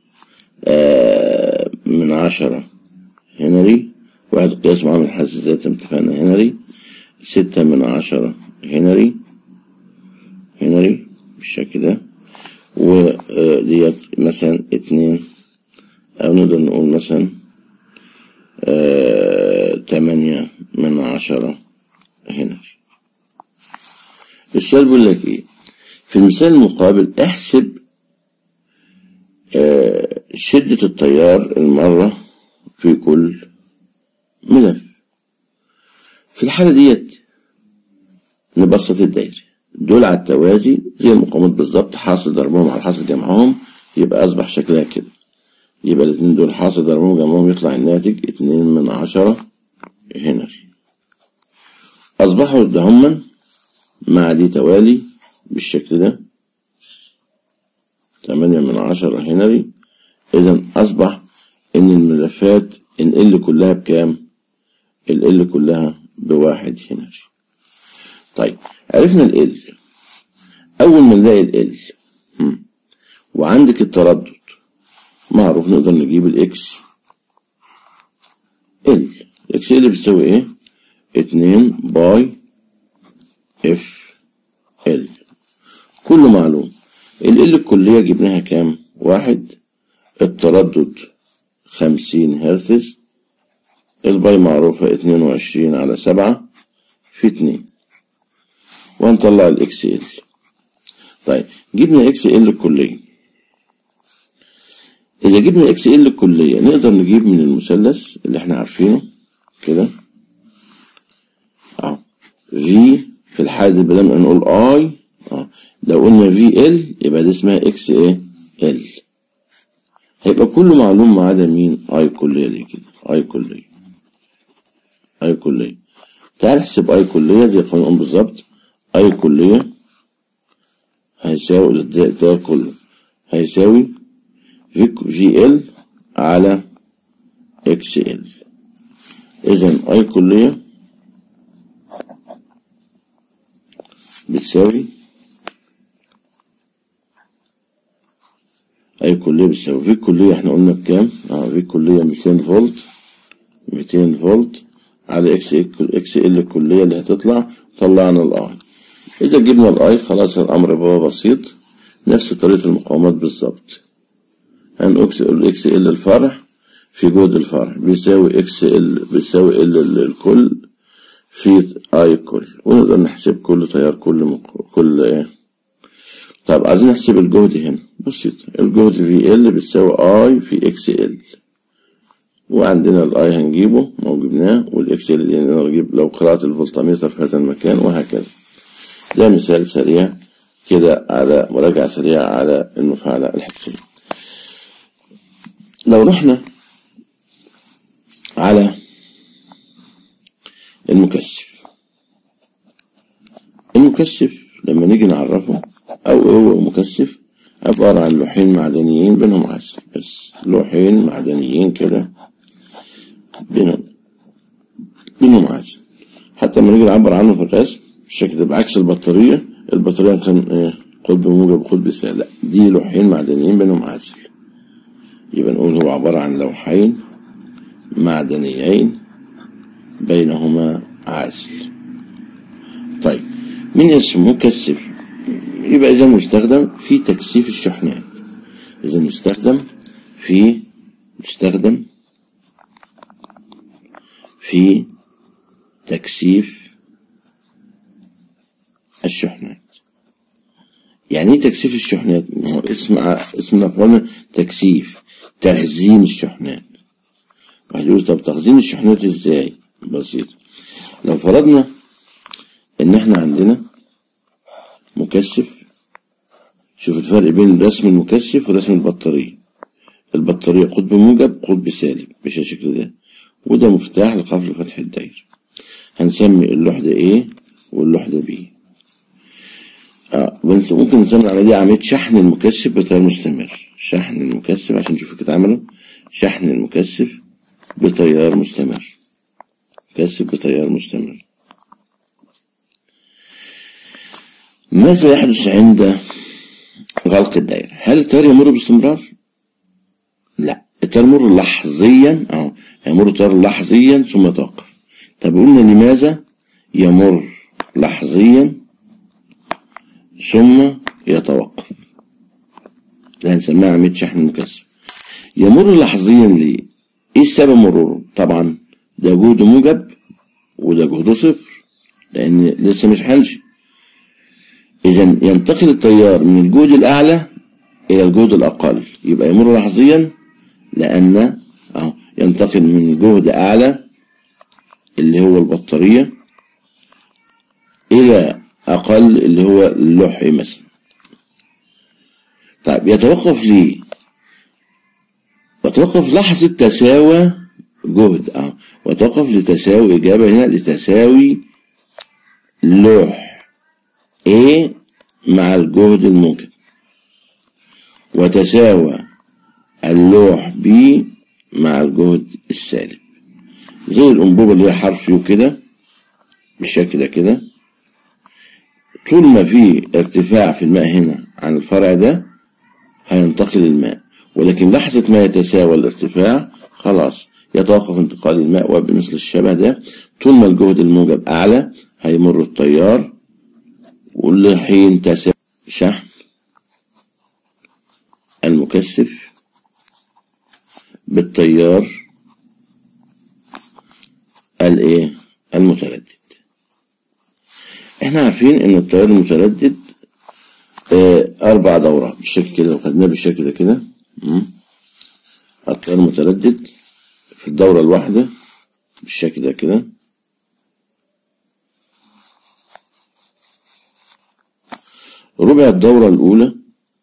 آه من عشرة هنري واحد قياس معامل حساسية اتفقنا هنري ستة من عشرة هنري هنري بالشكل ده وديت مثلا اتنين أو نقدر نقول مثلا آه تمانية من عشرة هنري السؤال بيقول لك ايه في المثال المقابل احسب آه شدة التيار المرة في كل ملف في الحالة ديت نبسط الدايرة دول على التوازي زي المقاومات بالظبط حاصل ضربهم على حاصل جمعهم يبقى أصبح شكلها كده يبقى الاتنين دول حاصل ضربهم جمعهم يطلع الناتج اتنين من عشرة هنري أصبحوا دهما مع دي توالي بالشكل ده تمانية من عشرة هنري إذا أصبح إن الملفات إن ال كلها بكام؟ ال ال كلها بواحد هنري طيب عرفنا ال ال أول ما نلاقي ال ال وعندك التردد معروف نقدر نجيب الإكس ال الإكس ال بتساوي إيه؟ اتنين باي اف ال كله معلوم ال ال الكلية جبناها كام؟ واحد التردد خمسين هرتز الباي معروفة اتنين وعشرين على سبعة في اتنين وهنطلع الاكس ال طيب جبنا اكس ال الكلية إذا جبنا اكس ال الكلية نقدر نجيب من المثلث اللي احنا عارفينه كده اه في في الحالة دي بدل ما نقول اي اه لو قلنا في ال يبقى دي اسمها اكس ايه ال هيبقى كله معلوم ما عدا مين اي كلية دي كده اي كلية اي كلية تعال نحسب اي كلية زي قانون بالظبط اي كلية هيساوي ده كله هيساوي في في ال على اكس ال اذا اي كلية بتساوي اي كلية بتساوي في كلية احنا قلنا بكام اه في كلية 200 فولت 200 فولت على اكس اكس ال الكلية اللي هتطلع طلعنا الاي اذا جبنا الاي خلاص الامر بقى بسيط نفس طريقة المقاومات بالظبط هنقول اكس ال الفرع في جهد الفرع بيساوي اكس ال بيساوي ال الكل في اي كل ونقدر نحسب كل تيار كل مق... كل ايه طب عايزين نحسب الجهد هنا بسيط الجهد في ال بتساوي اي في اكس ال وعندنا الاي هنجيبه ما جبناه والاكس ال دي نجيب لو قراءة الفولتميتر في هذا المكان وهكذا ده مثال سريع كده على مراجعة سريعة على المفاعلة الحسية لو رحنا على المكثف المكثف لما نيجي نعرفه أو هو مكثف عبارة عن لوحين معدنيين بينهم عزل بس لوحين معدنيين كده بينهم بينهم عزل حتى لما نيجي نعبر عنه في الرسم بالشكل ده بعكس البطارية البطارية كان ايه قطب موجب قطب سالب لا دي لوحين معدنيين بينهم عزل يبقى نقول هو عبارة عن لوحين معدنيين بينهما عازل طيب من اسم مكثف يبقى إذا مستخدم في تكثيف الشحنات إذا مستخدم في مستخدم في تكثيف الشحنات يعني ايه تكثيف الشحنات؟ ما هو اسم اسم مفعول تكثيف تخزين الشحنات واحد يقول طب تخزين الشحنات ازاي؟ بسيط لو فرضنا ان احنا عندنا مكثف شوف الفرق بين رسم المكثف ورسم البطارية البطارية قطب موجب قطب سالب مش الشكل ده وده مفتاح لقفل فتح الدايرة هنسمي اللوحدة A واللوحدة B آه ممكن نسمي على دي عملية شحن المكثف بتيار مستمر شحن المكثف عشان نشوف كده عمله شحن المكثف بتيار مستمر مكثف بتيار مستمر ماذا يحدث عند غلق الدائرة هل التيار يمر باستمرار لا التيار يمر لحظيا اه يمر التيار لحظيا ثم يتوقف طب قلنا لماذا يمر لحظيا ثم يتوقف ده هنسميها عملية شحن المكثف يمر لحظيا ليه ايه السبب مروره طبعا ده جهد موجب وده جهده صفر لان لسه مش حنشي اذا ينتقل التيار من الجهد الاعلى الى الجهد الاقل يبقى يمر لحظيا لان اهو ينتقل من جهد اعلى اللي هو البطاريه الى اقل اللي هو اللوحي مثلا طيب يتوقف ليه وتوقف لحظة تساوى جهد اه وتوقف لتساوي إجابة هنا لتساوي لوح A مع الجهد الموجب وتساوى اللوح B مع الجهد السالب زي الأنبوبة اللي هي حرف يو كده بالشكل ده كده طول ما في ارتفاع في الماء هنا عن الفرع ده هينتقل الماء ولكن لحظة ما يتساوى الارتفاع خلاص يتوقف انتقال الماء وبمثل الشبه ده طول ما الجهد الموجب أعلى هيمر التيار ولحين تساوي شحن المكثف بالتيار الايه المتردد احنا عارفين ان التيار المتردد اه اربع دورات بالشكل كده لو خدناه بالشكل ده كده التيار المتردد في الدورة الواحدة بالشكل ده كده ربع الدورة الأولى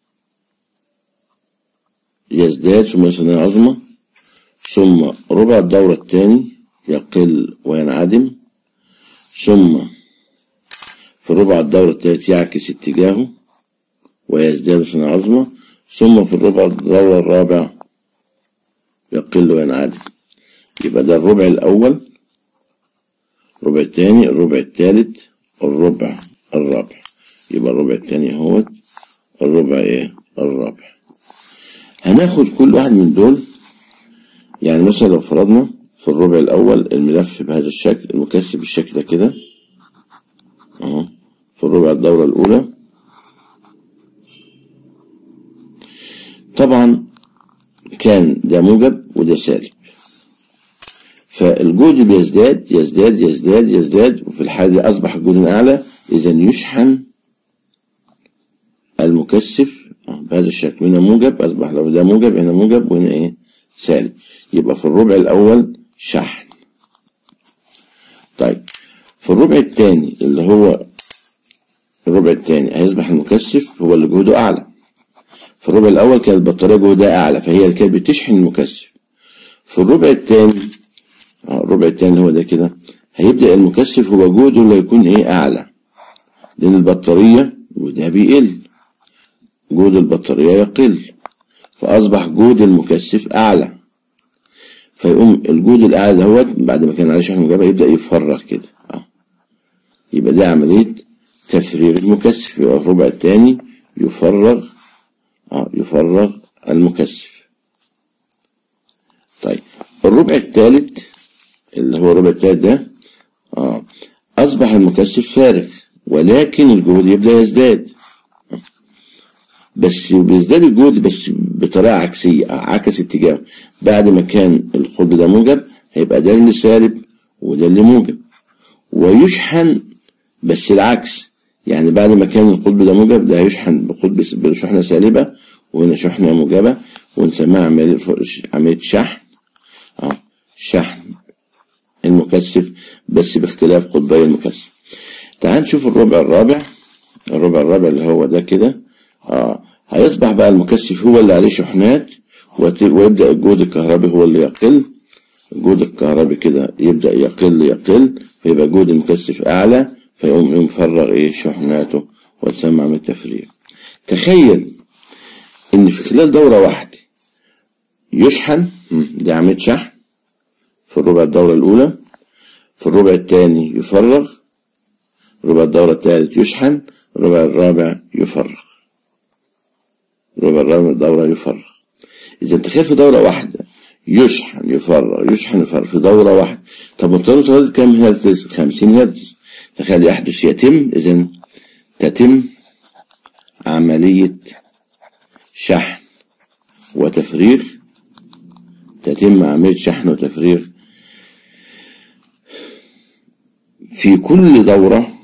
يزداد ثم ثانوية عظمى ثم ربع الدورة الثاني يقل وينعدم ثم في الربع الدورة الثالث يعكس اتجاهه ويزداد ثانوية عظمى ثم في الربع الدورة الرابع يقل وينعدم يبقى ده الربع الأول الربع الثاني الربع الثالث الربع الرابع يبقى الربع الثاني هو الربع ايه الرابع هناخد كل واحد من دول يعني مثلا لو فرضنا في الربع الأول الملف بهذا الشكل المكثف بالشكل ده كده أهو في الربع الدورة الأولى طبعا كان ده موجب وده سالب فالجهد بيزداد يزداد يزداد يزداد وفي الحالة دي أصبح الجهد الأعلى إذا يشحن المكثف بهذا الشكل هنا موجب أصبح لو ده موجب هنا موجب وهنا إيه سالب يبقى في الربع الأول شحن طيب في الربع الثاني اللي هو الربع الثاني هيصبح المكثف هو اللي جهده أعلى في الربع الأول كانت البطارية جهدها أعلى فهي اللي كانت بتشحن المكثف في الربع الثاني الربع الثاني هو ده كده هيبدأ المكثف هو جهده اللي يكون إيه أعلى لأن البطارية جهدها بيقل جهد البطارية يقل فأصبح جهد المكثف أعلى فيقوم الجهد الأعلى دهوت بعد ما كان عليه شحن مجابة يبدأ يفرغ كده أه. يبقى ده عملية تفريغ المكثف يبقى الربع الثاني يفرغ أه يفرغ المكثف طيب الربع الثالث اللي هو الربع الثالث ده آه أصبح المكثف فارغ ولكن الجهد يبدأ يزداد بس بيزداد الجهد بس بطريقة عكسية عكس اتجاهه بعد ما كان القطب ده موجب هيبقى ده اللي سالب وده اللي موجب ويشحن بس العكس يعني بعد ما كان القطب ده موجب ده هيشحن بقطب بشحنة سالبة وهنا شحنة موجبة ونسميها عملية عملية شحن اه شحن المكثف بس باختلاف قطبي المكثف تعال نشوف الربع الرابع الربع الرابع اللي هو ده كده اه هيصبح بقى المكثف هو اللي عليه شحنات ويبدأ الجهد الكهربي هو اللي يقل الجهد الكهربي كده يبدأ يقل يقل فيبقى جهد المكثف أعلى فيقوم يفرغ إيه شحناته وتسمى عملية تفريغ تخيل إن في خلال دورة واحدة يشحن دي عملية شحن في الربع الدورة الأولى في الربع الثاني يفرغ ربع الدورة الثالث يشحن الربع الرابع يفرغ ربع الرابع الدورة يفرغ إذا تخيل في دورة واحدة يشحن يفرغ يشحن يفرغ في دورة واحدة طب الطيارة كم هرتز؟ 50 هرتز تخيل يحدث يتم إذا تتم عملية شحن وتفريغ تتم عملية شحن وتفريغ في كل دورة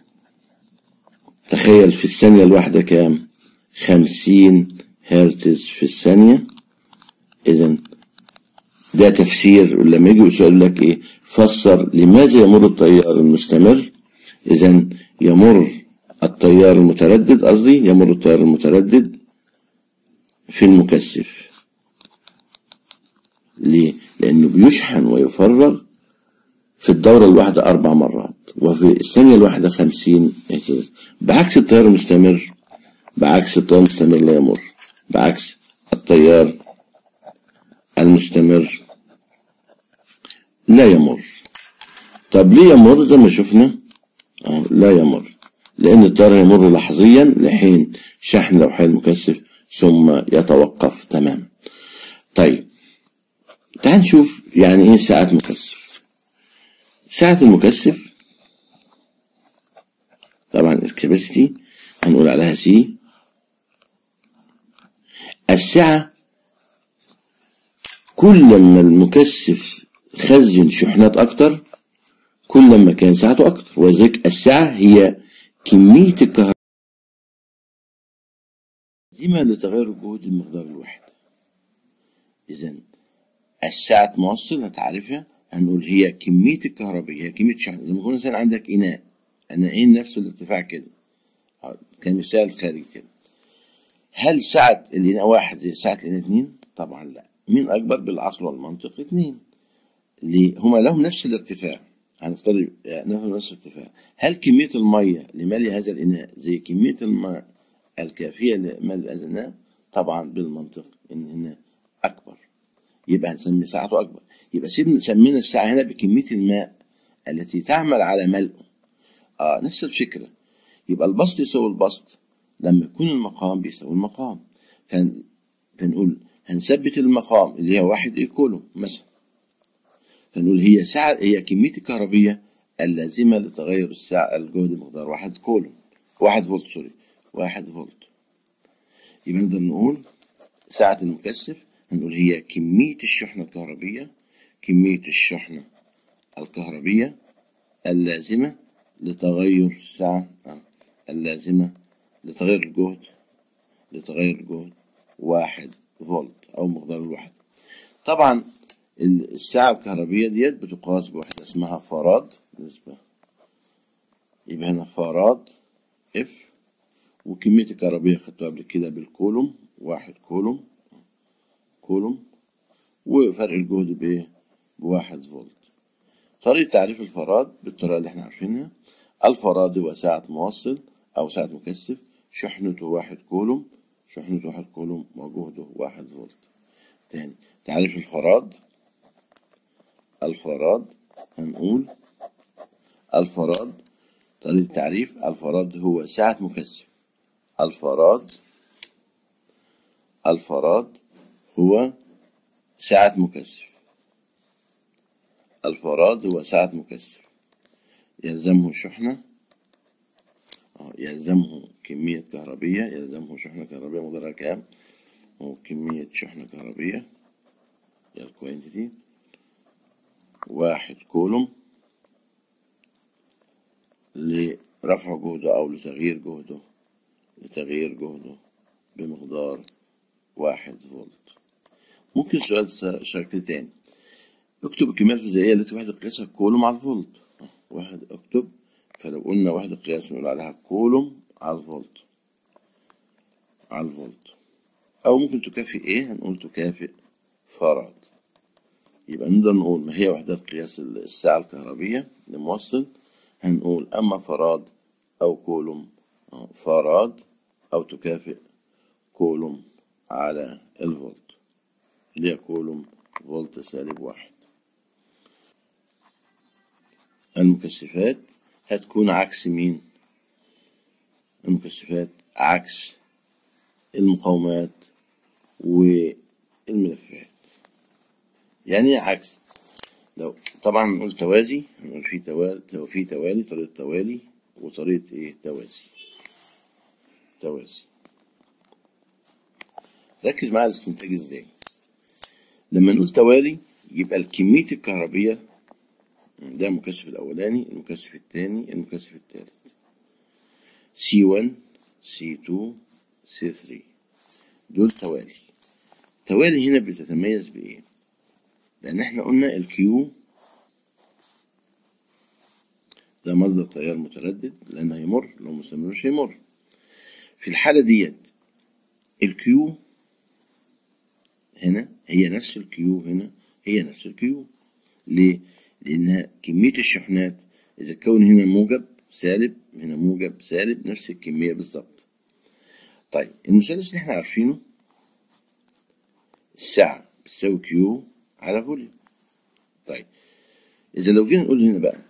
تخيل في الثانية الواحدة كام خمسين هرتز في الثانية إذا ده تفسير لما يجي يقول لك إيه فسر لماذا يمر التيار المستمر إذا يمر التيار المتردد قصدي يمر التيار المتردد في المكثف ليه؟ لأنه بيشحن ويفرغ في الدورة الواحدة أربع مرات وفي الثانية الواحدة خمسين اهتزاز بعكس التيار المستمر بعكس التيار المستمر لا يمر بعكس التيار المستمر لا يمر طب ليه يمر زي ما شفنا آه لا يمر لأن التيار يمر لحظيا لحين شحن لوحي المكثف ثم يتوقف تماما طيب تعال نشوف يعني ايه ساعة مكثف ساعة المكثف طبعا الكاباسيتي هنقول عليها سي السعة كل ما المكثف خزن شحنات أكتر كل ما كان ساعته أكتر ولذلك السعة هي كمية الكهرباء لازمة لتغير جهد المقدار الواحد إذا الساعة موصل هتعرفها هنقول هي كمية الكهرباء هي كمية شحن لما يكون مثلا عندك إناء إناءين نفس الارتفاع كده كمثال خارجي كده هل سعة الإناء واحد زي سعة الإناء اتنين؟ طبعا لا مين أكبر بالعقل والمنطق اتنين ليه؟ هما لهم نفس الارتفاع هنفترض نفس الارتفاع هل كمية المية لملء هذا الإناء زي كمية الماء الكافية لملء هذا الإناء؟ طبعا بالمنطق إن هنا أكبر يبقى هنسمي ساعته أكبر يبقى سيبنا سمينا الساعة هنا بكمية الماء التي تعمل على ملئه آه نفس الفكرة يبقى البسط يساوي البسط لما يكون المقام بيساوي المقام فنقول هنثبت المقام اللي هي واحد ايه كولوم مثلا فنقول هي سعة هي كمية الكهربية اللازمة لتغير السعة الجهد بمقدار واحد كولوم واحد فولت سوري واحد فولت يبقى نقدر نقول سعة المكثف هنقول هي كمية الشحنة الكهربية كمية الشحنة الكهربية اللازمة لتغير السعة آه، اللازمة لتغير الجهد لتغير الجهد واحد فولت أو مقدار الواحد طبعا الساعة الكهربية ديت بتقاس بوحدة اسمها فراد نسبة يبقى هنا فراد اف وكمية الكهربية خدتوها قبل كده بالكولوم واحد كولوم كولوم وفرق الجهد بايه بواحد فولت طريقة تعريف الفراد بالطريقة اللي احنا عارفينها الفراد هو ساعة موصل أو ساعة مكثف شحنته واحد كولوم شحنته واحد كولوم وجهده واحد فولت تاني تعريف الفراد الفراد هنقول الفراد طريقة تعريف الفراد هو ساعة مكثف الفراد الفراد هو ساعة مكثف الفراد هو ساعة مكثف يلزمه شحنة آه، يلزمه كمية كهربية يلزمه شحنة كهربية مقدارها كام وكمية شحنة كهربية هي الكوانتيتي واحد كولوم لرفع جهده أو لتغيير جهده لتغيير جهده بمقدار واحد فولت ممكن سؤال شكل تاني اكتب الكمية الفيزيائية التي وحدة قياسها كولوم على الفولت واحد اكتب فلو قلنا وحدة قياس نقول عليها كولوم على الفولت على الفولت أو ممكن تكافئ إيه هنقول تكافئ فراد يبقى نقدر نقول ما هي وحدات قياس الساعة الكهربية لموصل هنقول أما فراد أو كولوم فراد أو تكافئ كولوم على الفولت اللي هي كولوم فولت سالب واحد المكثفات هتكون عكس مين المكثفات عكس المقاومات والملفات يعني ايه عكس لو طبعا نقول توازي هنقول في توالي في توالي طريقة توالي وطريقة ايه توازي توازي ركز معايا الاستنتاج ازاي لما نقول توالي يبقى الكمية الكهربية ده المكثف الأولاني المكثف الثاني المكثف الثالث C1 C2 C3 دول توالي توالي هنا بتتميز بإيه؟ لأن احنا قلنا الكيو ده مصدر تيار متردد لأن هيمر لو مستمر مش هيمر في الحالة ديت الكيو هنا هي نفس الكيو هنا هي نفس الكيو ليه؟ لأنها كمية الشحنات إذا كون هنا موجب سالب هنا موجب سالب نفس الكمية بالظبط طيب المثلث اللي احنا عارفينه الساعة بتساوي كيو على فوليوم طيب إذا لو جينا نقول هنا بقى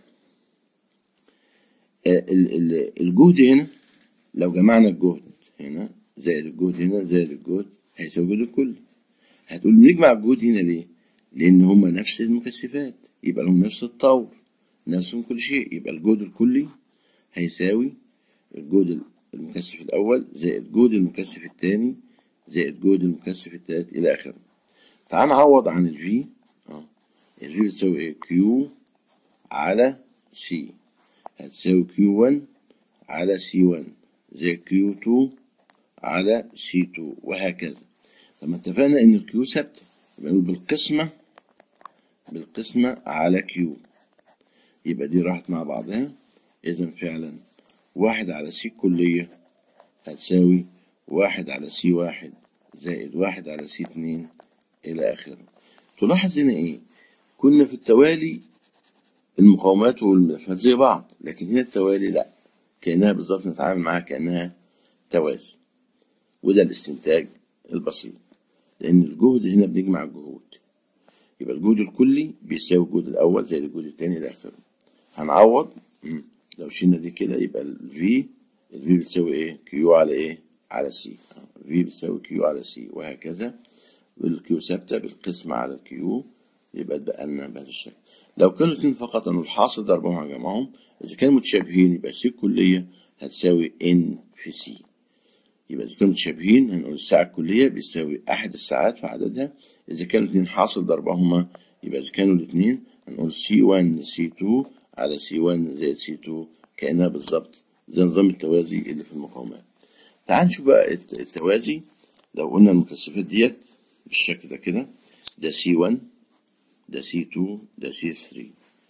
الجهد هنا لو جمعنا الجهد هنا زائد الجهد هنا زائد الجهد هيساوي الجهد الكلي هتقول بنجمع الجهد هنا ليه؟ لأن هما نفس المكثفات يبقى لهم نفس الطور نفسهم كل شيء يبقى الجهد الكلي هيساوي الجهد المكثف الأول زائد جهد المكثف الثاني زائد جهد المكثف الثالث إلى آخره تعال نعوض عن الفي اه الفي بتساوي ايه كيو على سي هتساوي كيو 1 على سي 1 زائد كيو 2 على سي 2 وهكذا لما اتفقنا ان الكيو ثابته يبقى نقول بالقسمه بالقسمة على كيو يبقى دي راحت مع بعضها إذا فعلا واحد على سي كلية هتساوي واحد على سي واحد زائد واحد على سي اتنين إلى آخره تلاحظ هنا إيه كنا في التوالي المقاومات والملفات زي بعض لكن هنا التوالي لأ كأنها بالظبط نتعامل معاها كأنها توازي وده الاستنتاج البسيط لأن الجهد هنا بنجمع الجهود يبقى الجهد الكلي بيساوي الجهد الأول زائد الجهد التاني إلى آخره هنعوض لو شلنا دي كده يبقى ال V ال V بتساوي إيه؟ كيو على إيه؟ على سي في بتساوي كيو على سي وهكذا والكيو ثابتة بالقسمة على الكيو يبقى اتبقى لنا بهذا الشكل لو كانوا اتنين فقط أنه الحاصل ضربهم على جمعهم إذا كانوا متشابهين يبقى سي الكلية هتساوي إن في سي يبقى إذا كانوا متشابهين هنقول الساعة الكلية بيساوي أحد الساعات في عددها إذا كانوا اتنين حاصل ضربهما يبقى إذا كانوا الاتنين هنقول سي 1 سي 2 على سي 1 زائد سي 2 كأنها بالظبط زي نظام التوازي اللي في المقاومات تعال نشوف بقى الت- التوازي لو قلنا المكثفات ديت بالشكل ده كده ده سي 1 ده سي 2 ده سي 3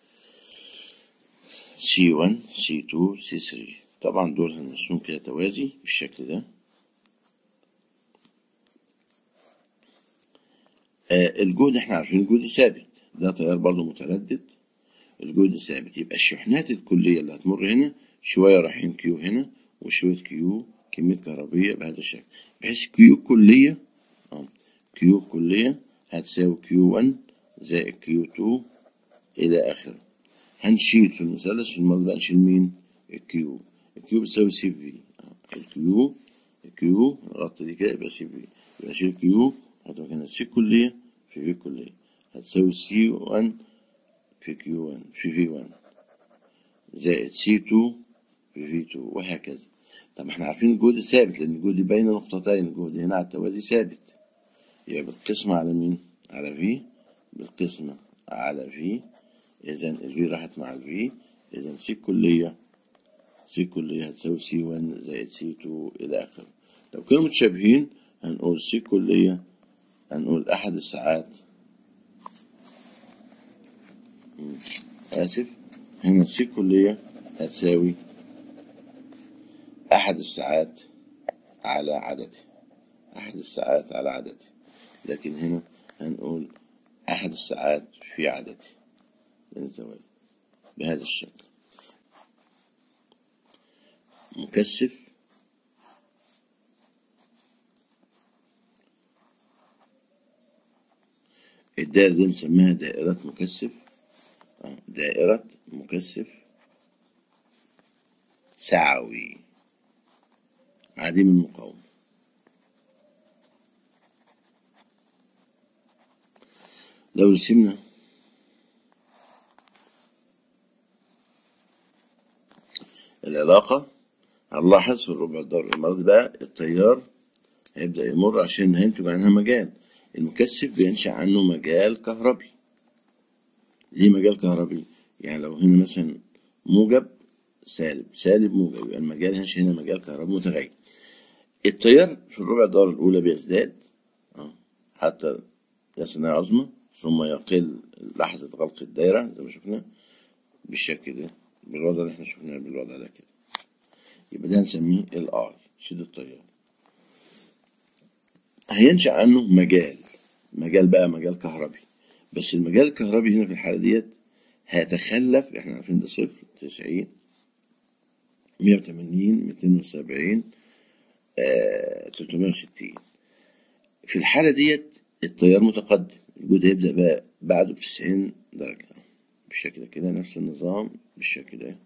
سي 1 سي 2 سي 3 طبعا دول هنرسمهم كده توازي بالشكل ده آه الجهد احنا عارفين الجهد ثابت ده تيار برضه متردد الجهد ثابت يبقى الشحنات الكلية اللي هتمر هنا شوية رايحين كيو هنا وشوية كيو كمية كهربية بهذا الشكل بحيث كيو كلية اه كيو كلية هتساوي كيو 1 زائد كيو 2 إلى آخره هنشيل في المثلث في المرة بقى نشيل مين؟ الكيو الكيو بتساوي سي في آه، الكيو الكيو نغطي دي كده يبقى سي في يبقى نشيل كيو هتبقى مكانها سي كلية في في كلية هتساوي سي 1 في كيو 1 في في 1 زائد سي 2 في في 2 وهكذا طب احنا عارفين الجهد ثابت لان الجهد بين نقطتين الجهد هنا على التوازي ثابت يبقى بالقسمة على مين؟ على في بالقسمة على في إذا الفي راحت مع الفي إذا سي كلية سي كلية هتساوي سي 1 زائد سي 2 إلى آخره لو كانوا متشابهين هنقول سي كلية هنقول أحد الساعات مم. آسف هنا سي كلية هتساوي أحد الساعات على عدده أحد الساعات على عدده لكن هنا هنقول أحد الساعات في عدده للزواج بهذا الشكل مكثف الدائرة دي نسميها دائرة مكثف آه، دائرة مكثف سعوي عديم المقاومة لو رسمنا العلاقة هنلاحظ في الربع الدوري المرة دي بقى التيار هيبدأ يمر عشان هينتج عنها مجال المكثف بينشأ عنه مجال كهربي ليه مجال كهربي؟ يعني لو هنا مثلا موجب سالب سالب موجب يبقى المجال هينشأ هنا مجال كهربي متغير التيار في الربع الدورة الأولى بيزداد آه، حتى يصل عظمى ثم يقل لحظة غلق الدايرة زي ما شفنا بالشكل ده بالوضع اللي احنا شفناه بالوضع ده كده يبقى ده نسميه الاي شدة التيار هينشأ عنه مجال مجال بقى مجال كهربي بس المجال الكهربي هنا في الحالة ديت هيتخلف احنا عارفين ده صفر تسعين مية وتمانين ميتين وسبعين تلتمية وستين في الحالة ديت التيار متقدم الجهد هيبدأ بقى بعده بتسعين درجة بالشكل ده كده نفس النظام بالشكل ده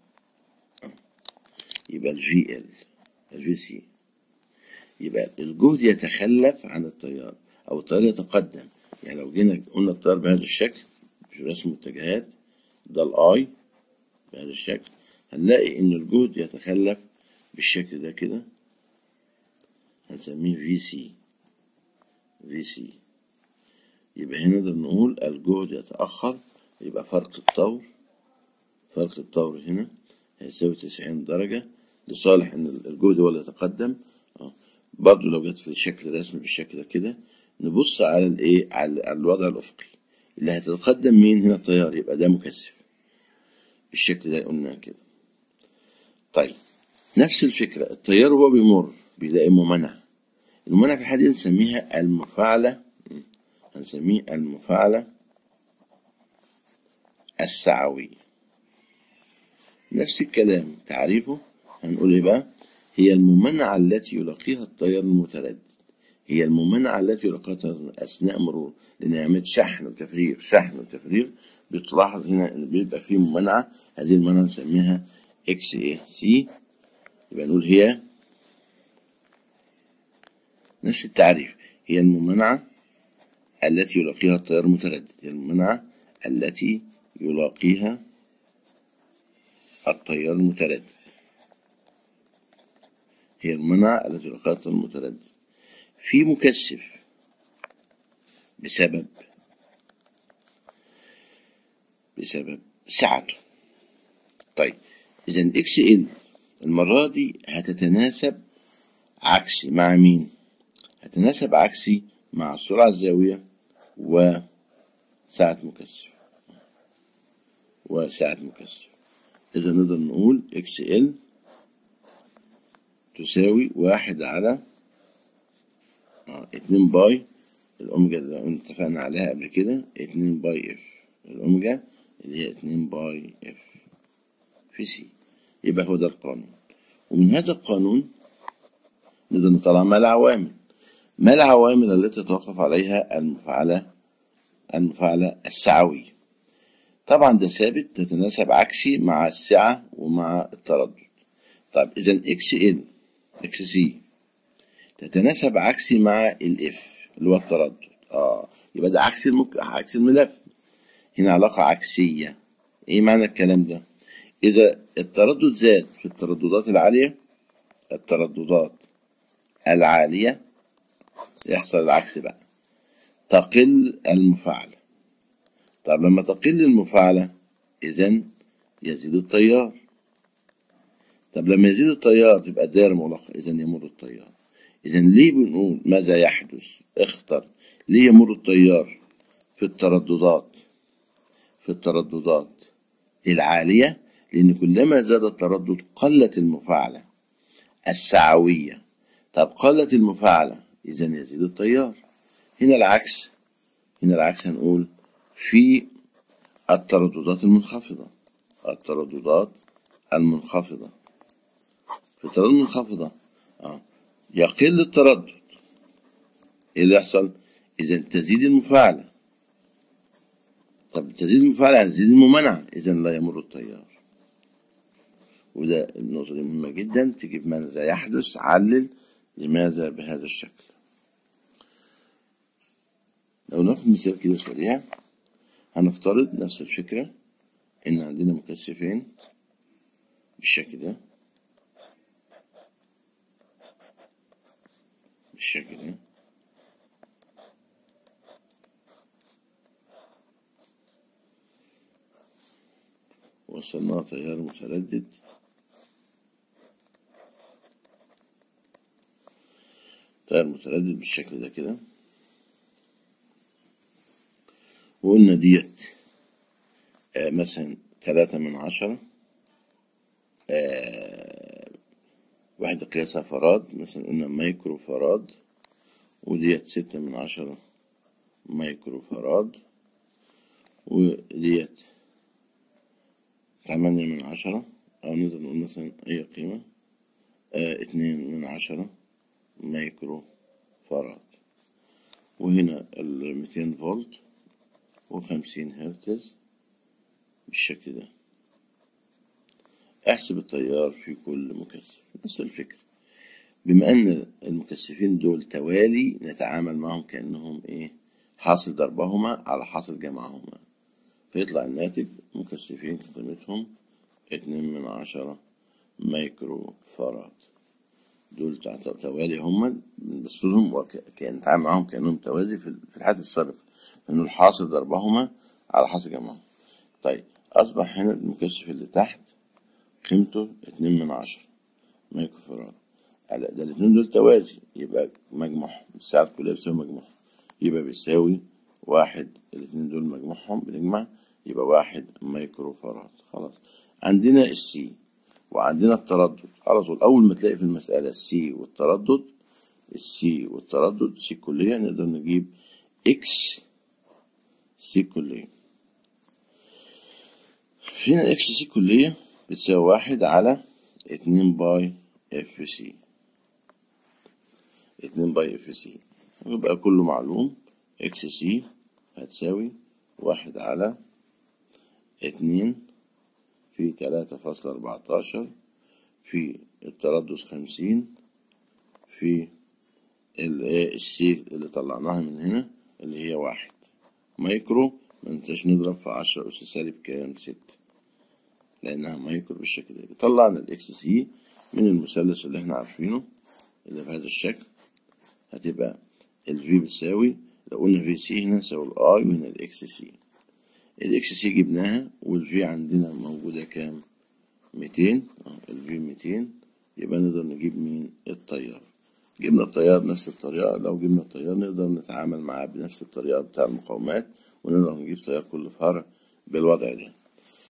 يبقى ال VL ال VC يبقى الجهد يتخلف عن التيار أو التيار يتقدم يعني لو جينا قلنا التيار بهذا الشكل في رسم الاتجاهات ده الآي بهذا الشكل هنلاقي إن الجهد يتخلف بالشكل ده كده هنسميه VC VC يبقى هنا نقدر نقول الجهد يتأخر يبقى فرق الطور فرق الطور هنا هيساوي تسعين درجة لصالح إن الجهد هو اللي يتقدم اه برضه لو جت في الشكل رسمي بالشكل ده كده نبص على الايه على على الوضع الأفقي اللي هيتقدم مين هنا التيار يبقى ده مكثف بالشكل ده قلنا كده طيب نفس الفكرة التيار وهو بيمر بيلاقي ممانعة الممانعة في الحالة دي نسميها المفاعلة هنسميه المفاعلة السعوية نفس الكلام تعريفه هنقول ايه بقى هي الممانعة التي يلاقيها التيار المتردد هي الممانعة التي يلاقيها التيار أثناء مرور لأن عملية شحن وتفريغ شحن وتفريغ بتلاحظ هنا إن بيبقى فيه ممانعة هذه الممانعة نسميها اكس اي سي يبقى نقول هي نفس التعريف هي الممانعة التي يلاقيها التيار المتردد هي المنعة التي يلاقيها التيار المتردد هي المنعة التي يلاقيها التيار المتردد في مكثف بسبب بسبب سعته طيب إذا إكس إل المرة دي هتتناسب عكسي مع مين؟ هتناسب عكسي مع السرعة الزاوية وسعة مكثف وسعة مكثف إذا نقدر نقول إكس إل تساوي واحد على آه، اتنين باي الأوميجا اللي اتفقنا عليها قبل كده اتنين باي اف الأوميجا اللي هي اتنين باي اف في سي يبقى هو ده القانون ومن هذا القانون نقدر نطلع ما العوامل ما العوامل التي تتوقف عليها المفاعلة المفاعلة السعوية طبعا ده ثابت تتناسب عكسي مع السعة ومع التردد طيب إذا إكس إل إكس سي تتناسب عكسي مع الإف اللي هو التردد اه يبقى ده عكس المك... عكس الملف هنا علاقة عكسية ايه معنى الكلام ده اذا التردد زاد في الترددات العالية الترددات العالية يحصل العكس بقى تقل المفاعلة طب لما تقل المفاعلة اذا يزيد التيار طب لما يزيد التيار تبقى الدائرة مغلقة اذا يمر التيار إذا ليه بنقول ماذا يحدث؟ اختر ليه يمر التيار في الترددات في الترددات العالية لأن كلما زاد التردد قلت المفاعلة السعوية طب قلت المفاعلة إذا يزيد التيار هنا العكس هنا العكس هنقول في الترددات المنخفضة الترددات المنخفضة في الترددات المنخفضة آه. يقل التردد ايه اللي يحصل اذا تزيد المفاعلة طب تزيد المفاعلة يعني تزيد الممانعة اذا لا يمر التيار وده النقطة دي مهمة جدا تجيب ماذا يحدث علل لماذا بهذا الشكل لو ناخد مثال كده سريع هنفترض نفس الفكرة ان عندنا مكثفين بالشكل ده بالشكل ده وصلنا تيار متردد تيار متردد بالشكل ده كده وقلنا ديت آه مثلا تلاتة من عشرة آه وحدة قياسها فراد مثلا قلنا مايكرو فراد وديت ستة من عشرة مايكرو فراد وديت تمانية من عشرة أو نقدر نقول مثلا أي قيمة آه اتنين من عشرة مايكرو فراد وهنا الميتين فولت وخمسين هرتز بالشكل ده احسب التيار في كل مكثف نفس الفكرة بما ان المكثفين دول توالي نتعامل معهم كأنهم ايه حاصل ضربهما على حاصل جمعهما فيطلع الناتج مكثفين قيمتهم اتنين من عشرة مايكرو فاراد دول توالي هما بنبص لهم وكأن نتعامل معاهم كأنهم توازي في الحالة السابقة لأنه الحاصل ضربهما على حاصل جمعهم طيب أصبح هنا المكثف اللي تحت قيمته اتنين من عشرة مايكرو فراد ده الاتنين دول توازي يبقى مجموعهم الساعة كلها بتساوي مجموعهم يبقى بيساوي واحد الاتنين دول مجموعهم بنجمع يبقى واحد مايكرو فراد خلاص عندنا السي وعندنا التردد على طول أول ما تلاقي في المسألة السي والتردد السي والتردد سي كلية نقدر نجيب اكس سي كلية هنا اكس سي كلية بتساوي واحد على اتنين باي اف سي اتنين باي اف سي يبقى كله معلوم اكس سي هتساوي واحد على اتنين في تلاتة فاصل أربعتاشر في التردد خمسين في السي اللي طلعناها من هنا اللي هي واحد مايكرو ما ننساش نضرب في عشرة أس سالب كام ستة لأنها مايكرو بالشكل ده طلعنا الإكس سي من المثلث اللي احنا عارفينه اللي بهذا الشكل هتبقى الفي بتساوي لو قلنا في سي هنا نساوي الآي وهنا الإكس سي الإكس سي جبناها والفي عندنا موجودة كام ميتين الفي ميتين يبقى نقدر نجيب مين التيار جبنا التيار بنفس الطريقة لو جبنا التيار نقدر نتعامل معاه بنفس الطريقة بتاع المقاومات ونقدر نجيب تيار كل فرع بالوضع ده